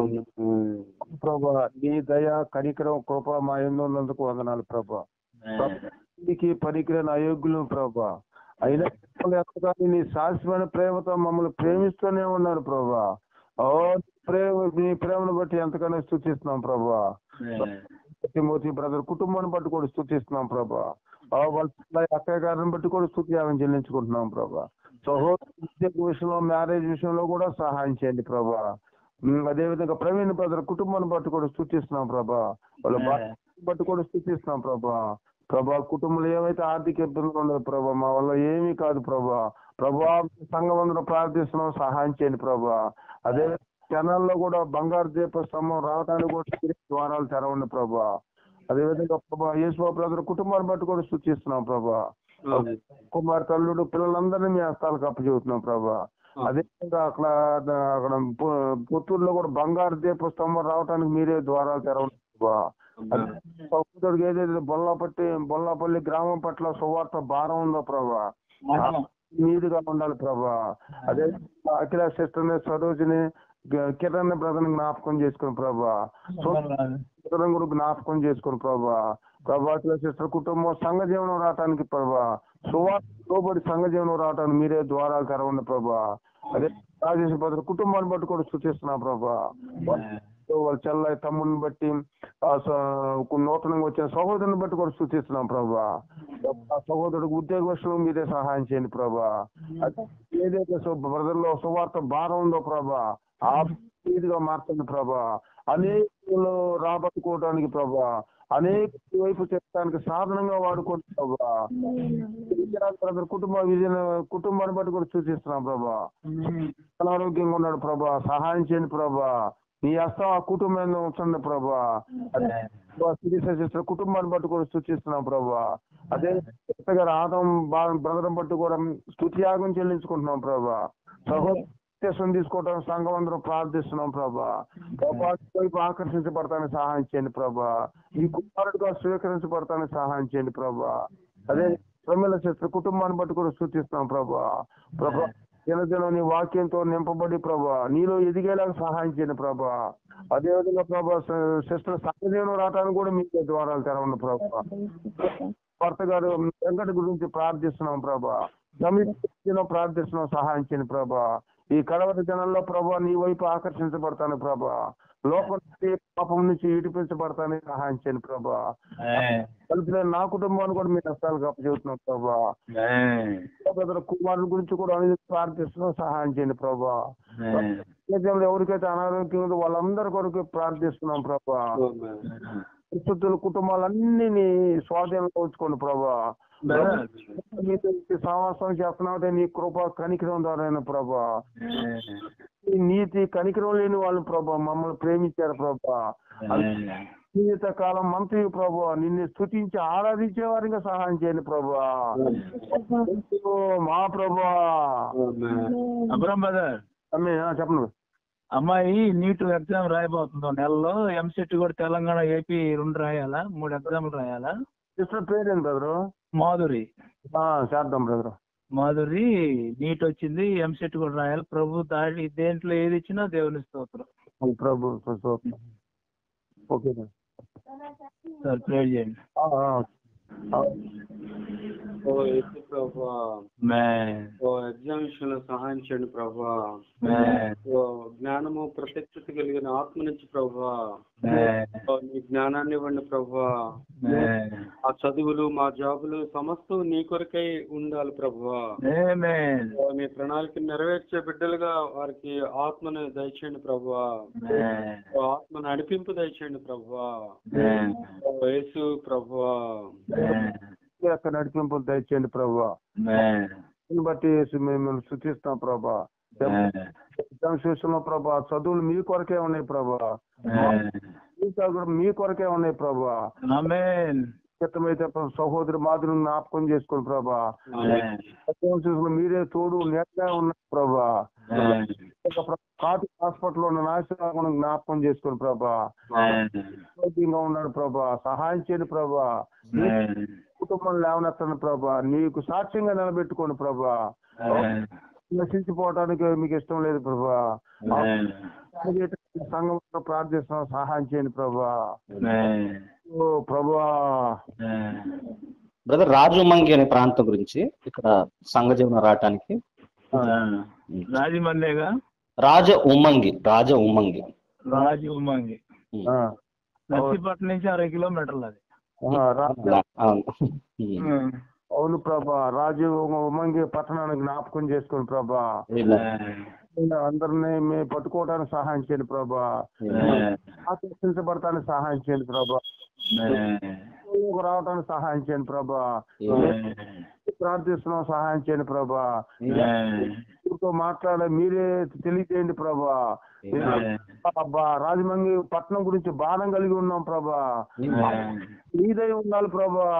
ప్రభా నీ దయ కనికరం కృప మా ఎందు ఉన్నందుకు వందనాలు ప్రభా నీకు పనికిరాని అయోగ్యులు ప్రభా అయినా మమ్మల్ని ఎంతగానో నీ శాశ్వతమైన ప్రేమతో మమ్మల్ని ప్రేమిస్తూనే ఉన్నారు ప్రభా ఓ నీ ప్రేమ నీ ప్రేమను బట్టి ఎంతగానో స్థుతిస్తున్నాం ప్రభా తిమోతి బ్రదర్ కుటుంబాన్ని బట్టి కూడా స్థుతిస్తున్నాం ప్రభా ఆ వాళ్ళ పిల్ల అక్కయ్య గారిని బట్టి కూడా స్థుతియాగం చెల్లించుకుంటున్నాం ప్రభా సహోదరు ఉద్యోగ విషయంలో మ్యారేజ్ విషయంలో కూడా సహాయం చేయండి ప్రభా ఉమ్, అదేవిధంగా ప్రవీణ్ బ్రదర్ కుటుంబాన్ని బట్టి కూడా స్థుతిస్తున్నాం ప్రభా వాళ్ళ భార్యను బట్టి కూడా స్థుతిస్తున్నాం ప్రభా ప్రభా కుటుంబంలో ఏమైతే ఆర్థిక ఇబ్బందులు ఉండదు ప్రభా మా వల్ల ఏమీ కాదు ప్రభా ప్రభా సంఘం అందరూ ప్రార్థిస్తున్నాం సహాయం చేయండి ప్రభా అదే జనాల్లో కూడా బంగారు దీప స్తంభం రావడానికి కూడా మీరే ద్వారాలు తెరవండి ప్రభా అదేవిధంగా ప్రభా యేసు బ్రదర్ కుటుంబాన్ని బట్టి కూడా సూచిస్తున్నాం ప్రభా కుమార్ తల్లుడు పిల్లలందరినీ మీ హస్తాలకు అప్పచెబుతున్నాం ప్రభా అదేవిధంగా అక్కడ అక్కడ పు- పుత్తూరులో కూడా బంగారు దీప స్తంభం రావడానికి మీరే ద్వారాలు తెరవండి ప్రభా అదే సహోదరుడికి ఏదైతే బొల్లాపట్టి బొల్లాపల్లి గ్రామం పట్ల సువార్త భారం ఉందో ప్రభా మీదుగా ఉండాలి ప్రభా అదే అఖిల సిస్టర్ని సరోజిని గ- కిరణ్ బ్రదర్ని జ్ఞాపకం చేసుకుని ప్రభా ఇతరులను కూడా జ్ఞాపకం చేసుకుని ప్రభా ప్రభా అఖిల సిస్టర్ కుటుంబం సంఘ జీవనం రావటానికి ప్రభా సువార్త లోబడి సంఘ జీవనం రావటానికి మీరే ద్వారాలు తెరవండి ప్రభా అదే రాజేష్ భద్ర కుటుంబాన్ని బట్టి కూడా సూచిస్తున్నా ప్రభా వాళ్ళ చెల్లయ్య తమ్ముడిని బట్టి ఆ స- నూతనంగా వచ్చిన సహోదరుని బట్టి కూడా సూచిస్తున్నాం ప్రభా ఆ సహోదరుడికి ఉద్యోగ విషయంలో మీరే సహాయం చేయండి ప్రభా అదే ఏదైతే బ్రదర్ లో సువార్త భారం ఉందో ప్రభా ఆ ఇదిగా మార్చండి ప్రభా అనేకులు రాబట్టుకోవడానికి ప్రభా అనేక వైపు చెప్పడానికి సాధనంగా వాడుకోండి ప్రభా బ్రదర్ కుటుంబ విజయ కుటుంబాన్ని బట్టి కూడా సూచిస్తున్నాం ప్రభా అనారోగ్యంగా ఉన్నాడు ప్రభా సహాయం చేయండి ప్రభా నీ హస్తం ఆ కుటుంబాన్ని ఉంచండి ప్రభా అదే సిస్టర్ కుటుంబాన్ని బట్టి కూడా సూచిస్తున్నాం ప్రభా అదే గారు ఆదం బ్రదర్ బట్టి కూడా స్తుత్యాగం చెల్లించుకుంటున్నాం ప్రభా సహోదరం తీసుకోవడం సంఘం అందరం ప్రార్థిస్తున్నాం ప్రభా ప్రభా నీ వైపు ఆకర్షించబడతానికి సహాయం చేయండి ప్రభా ఈ కుమారుడుగా స్వీకరించబడతానికి సహాయం చేయండి ప్రభా అదే ప్రమిళ శస్త్ర కుటుంబాన్ని బట్టి కూడా సూచిస్తున్నాం ప్రభా ప్రభా దినదినం నీ వాక్యంతో నింపబడి ప్రభా నీలో ఎదిగేలాగా సహాయం చేయండి ప్రభా అదేవిధంగా ప్రభా సిస్టర్ సహజీవనం రావడానికి కూడా మీకు ద్వారాలు తెరవండి ప్రభా భర్త గారు వెంకట గురించి ప్రార్థిస్తున్నాం ప్రభా సమీపంలో ప్రార్థిస్తున్నాం సహాయం చేయండి ప్రభా ఈ కడవరి జనంలో ప్రభా నీ వైపు ఆకర్షించబడతాను ప్రభా లోపల నుంచి, పాపం నుంచి విడిపించబడతాను సహాయం చేయండి ప్రభా కలిపిన నా కుటుంబాన్ని కూడా మీ నష్టాలు అప్పచెబుతున్నాం ప్రభా బ్రదర్ కుమారుని గురించి కూడా అనేది ప్రార్థిస్తున్నాం సహాయం చేయండి ప్రభా ప్రపంచంలో ఎవరికైతే అనారోగ్యం ఉందో వాళ్ళందరి కొరకు ప్రార్థిస్తున్నాం ప్రభా పరిస్థితుల కుటుంబాలన్నీ నీ స్వాధీనంలో ఉంచుకోండి ప్రభా బ్రదర్ నీతో ఈ సహవాసం చేస్తున్నావు నీ కృప కనికరం ద్వారా ప్రభా ఈ నీతి కనికరం లేని వాళ్ళు ప్రభా మమ్మల్ని ప్రేమించారు ప్రభా జీవిత కాలం మంత్రి ప్రభు నిన్ను స్థుతించి ఆరాధించే వారికి సహాయం చేయండి ప్రభా ఓ, మా ప్రభా అబ్రహం బ్రదర్ అమ్మే, ఆ, చెప్పండి అమ్మాయి నీట్ ఎగ్జామ్ రాయబోతుందో నెలలో ఎంసెట్ కూడా తెలంగాణ ఏపీ రెండు రాయాలా మూడు ఎగ్జామ్లు రాయాలా సిస్టర్ పేరేంటి బ్రదరు మాధురి ఆ, చేద్దాం బ్రదర్ మాధురి నీట్ వచ్చింది ఎంసెట్ కూడా రాయాలి ప్రభు దాడి దేంట్లో ఏది ఇచ్చినా దేవుని స్తోత్రం ప్రభు స్తోత్రం. ఓకే సార్ ప్రే చేయండి ఆ, ఆ. ఆ, ఓ యేసు ప్రభా మ్యాన్ ఓ ఎగ్జామ్ విషయంలో సహాయం చేయండి ప్రభా మ్యాన్ ఓ జ్ఞానము ప్రత్యక్షత కలిగిన ఆత్మ నుంచి ప్రభా మ్యాన్ ఓ నీ జ్ఞానాన్ని ఇవ్వండి ప్రభా మ్యాన్ ఆ చదువులు మా జాబులు సమస్తం నీ కొరకై ఉండాలి ప్రభా ఆమేన్ ఓ నీ ప్రణాళిక నెరవేర్చే బిడ్డలుగా వారికి ఆత్మను దయచేయండి ప్రభా మ్యాన్ ఓ ఆత్మ నడిపింపు దయచేయండి ప్రభా మ్యాన్ ఓ యేసు ప్రభా మ్యాన్ మీ యొక్క నడిపింపులు దయచేయండి ప్రభా మ్యాన్ దీన్ని బట్టి యేసు మేము శుతిస్తాం ప్రభా ఎగ్జామ్స్ విషయంలో ప్రభా చదువులు మీ కొరకే ఉన్నాయి ప్రభా మీ చదువులు మీ కొరకే ఉన్నాయి ప్రభా ఆమేన్ చిత్తమైతే ప్రభు సహోదరి మాదిరిని జ్ఞాపకం చేసుకోండి ప్రభా ఎగ్జామ్స్ విషయంలో మీరే తోడు నేతగా ఉన్నారు ప్రభా కాటి హాస్పిటల్ ఉన్న నాశనం జ్ఞాపకం చేసుకోండి ప్రభా ఆరోగ్యంగా ఉన్నాడు ప్రభా సహాయం చేయండి ప్రభా కుటుంబం లేవనెత్తండి ప్రభా నీకు సాక్ష్యంగా నిలబెట్టుకోండి ప్రభా నశించిపోవడానికి మీకు ఇష్టం లేదు ప్రభా సంఘంలో ప్రార్థిస్తున్నాం సహాయం చేయండి ప్రభా ఓ ప్రభా బ్రదర్ రాజు మంగి అనే ప్రాంతం గురించి ఇక్కడ సంఘ జీవనం రావటానికి రాజమల్లేగా రాజ ఉమ్మంగి రాజ ఉమ్మంగి రాజు ఉమ్మంగి ఆ, నర్సీపట్నం నుంచి అరవై కిలోమీటర్లు అది ఆ, రా- అవును ఉమ్. అవును ప్రభా రాజు ఉమంగి పట్టణానికి జ్ఞాపకం చేసుకోండి ప్రభా అందరినీ మేము పట్టుకోవడానికి సహాయం చేయండి ప్రభా ఆకర్షించబడటానికి సహాయం చేయండి ప్రభా ఊళ్ళోకి రావడానికి సహాయం చేయండి ప్రభా ప్రార్థిస్తున్నాం సహాయం చేయండి ప్రభా ఊరితో మాట్లాడే మీరే తెలియజేయండి ప్రభా అబ్బా రాజమంగి పట్టణం గురించి బాధం కలిగి ఉన్నాం ప్రభా మీదై ఉండాలి ప్రభా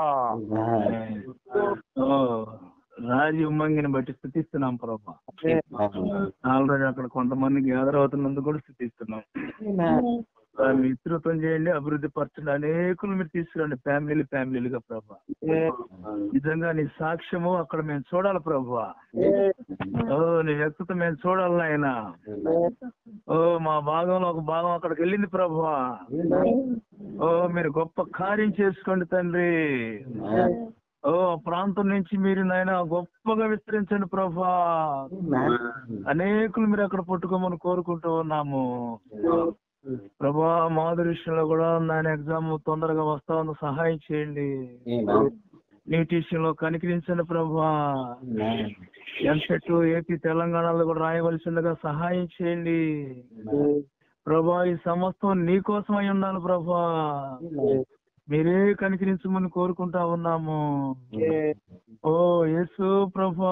ఓ రాజు ఉమ్మంగిని బట్టి స్థుతిస్తున్నాం ప్రభా ఆల్రెడీ అక్కడ కొంతమంది గ్యాదర్ అవుతున్నందుకు కూడా స్థుతిస్తున్నాం ఆ, మీ విస్తృతం చేయండి అభివృద్ధి పరచండి అనేకులు మీరు తీసుకురండి ఫ్యామిలీలు ఫ్యామిలీలుగా ప్రభా నిజంగా నీ సాక్ష్యము అక్కడ మేము చూడాలి ప్రభా ఓ నీ వ్యక్తిత్వం మేము చూడాలి నాయన ఓ మా భాగంలో ఒక భాగం అక్కడికి వెళ్ళింది ప్రభా ఓ మీరు గొప్ప కార్యం చేసుకోండి తండ్రి ఓ ఆ ప్రాంతం నుంచి మీరు నాయన గొప్పగా విస్తరించండి ప్రభా అనేకులు మీరు అక్కడ పట్టుకోమని కోరుకుంటూ ఉన్నాము ప్రభా మాధురి విషయంలో కూడా నాయన ఎగ్జామ్ తొందరగా వస్తా ఉంది సహాయం చేయండి నీటి విషయంలో కనికరించండి ప్రభా ఎంసెట్ ఏపీ తెలంగాణలో కూడా రాయవలసిందిగా సహాయం చేయండి ప్రభా ఈ సమస్తం నీ కోసమై ఉండాలి ప్రభా మీరే కనికరించమని కోరుకుంటా ఉన్నాము ఓ యేసు ప్రభా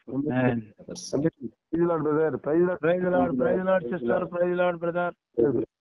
praise Lord brother praise Lord praise Lord praise Lord sister praise Lord brother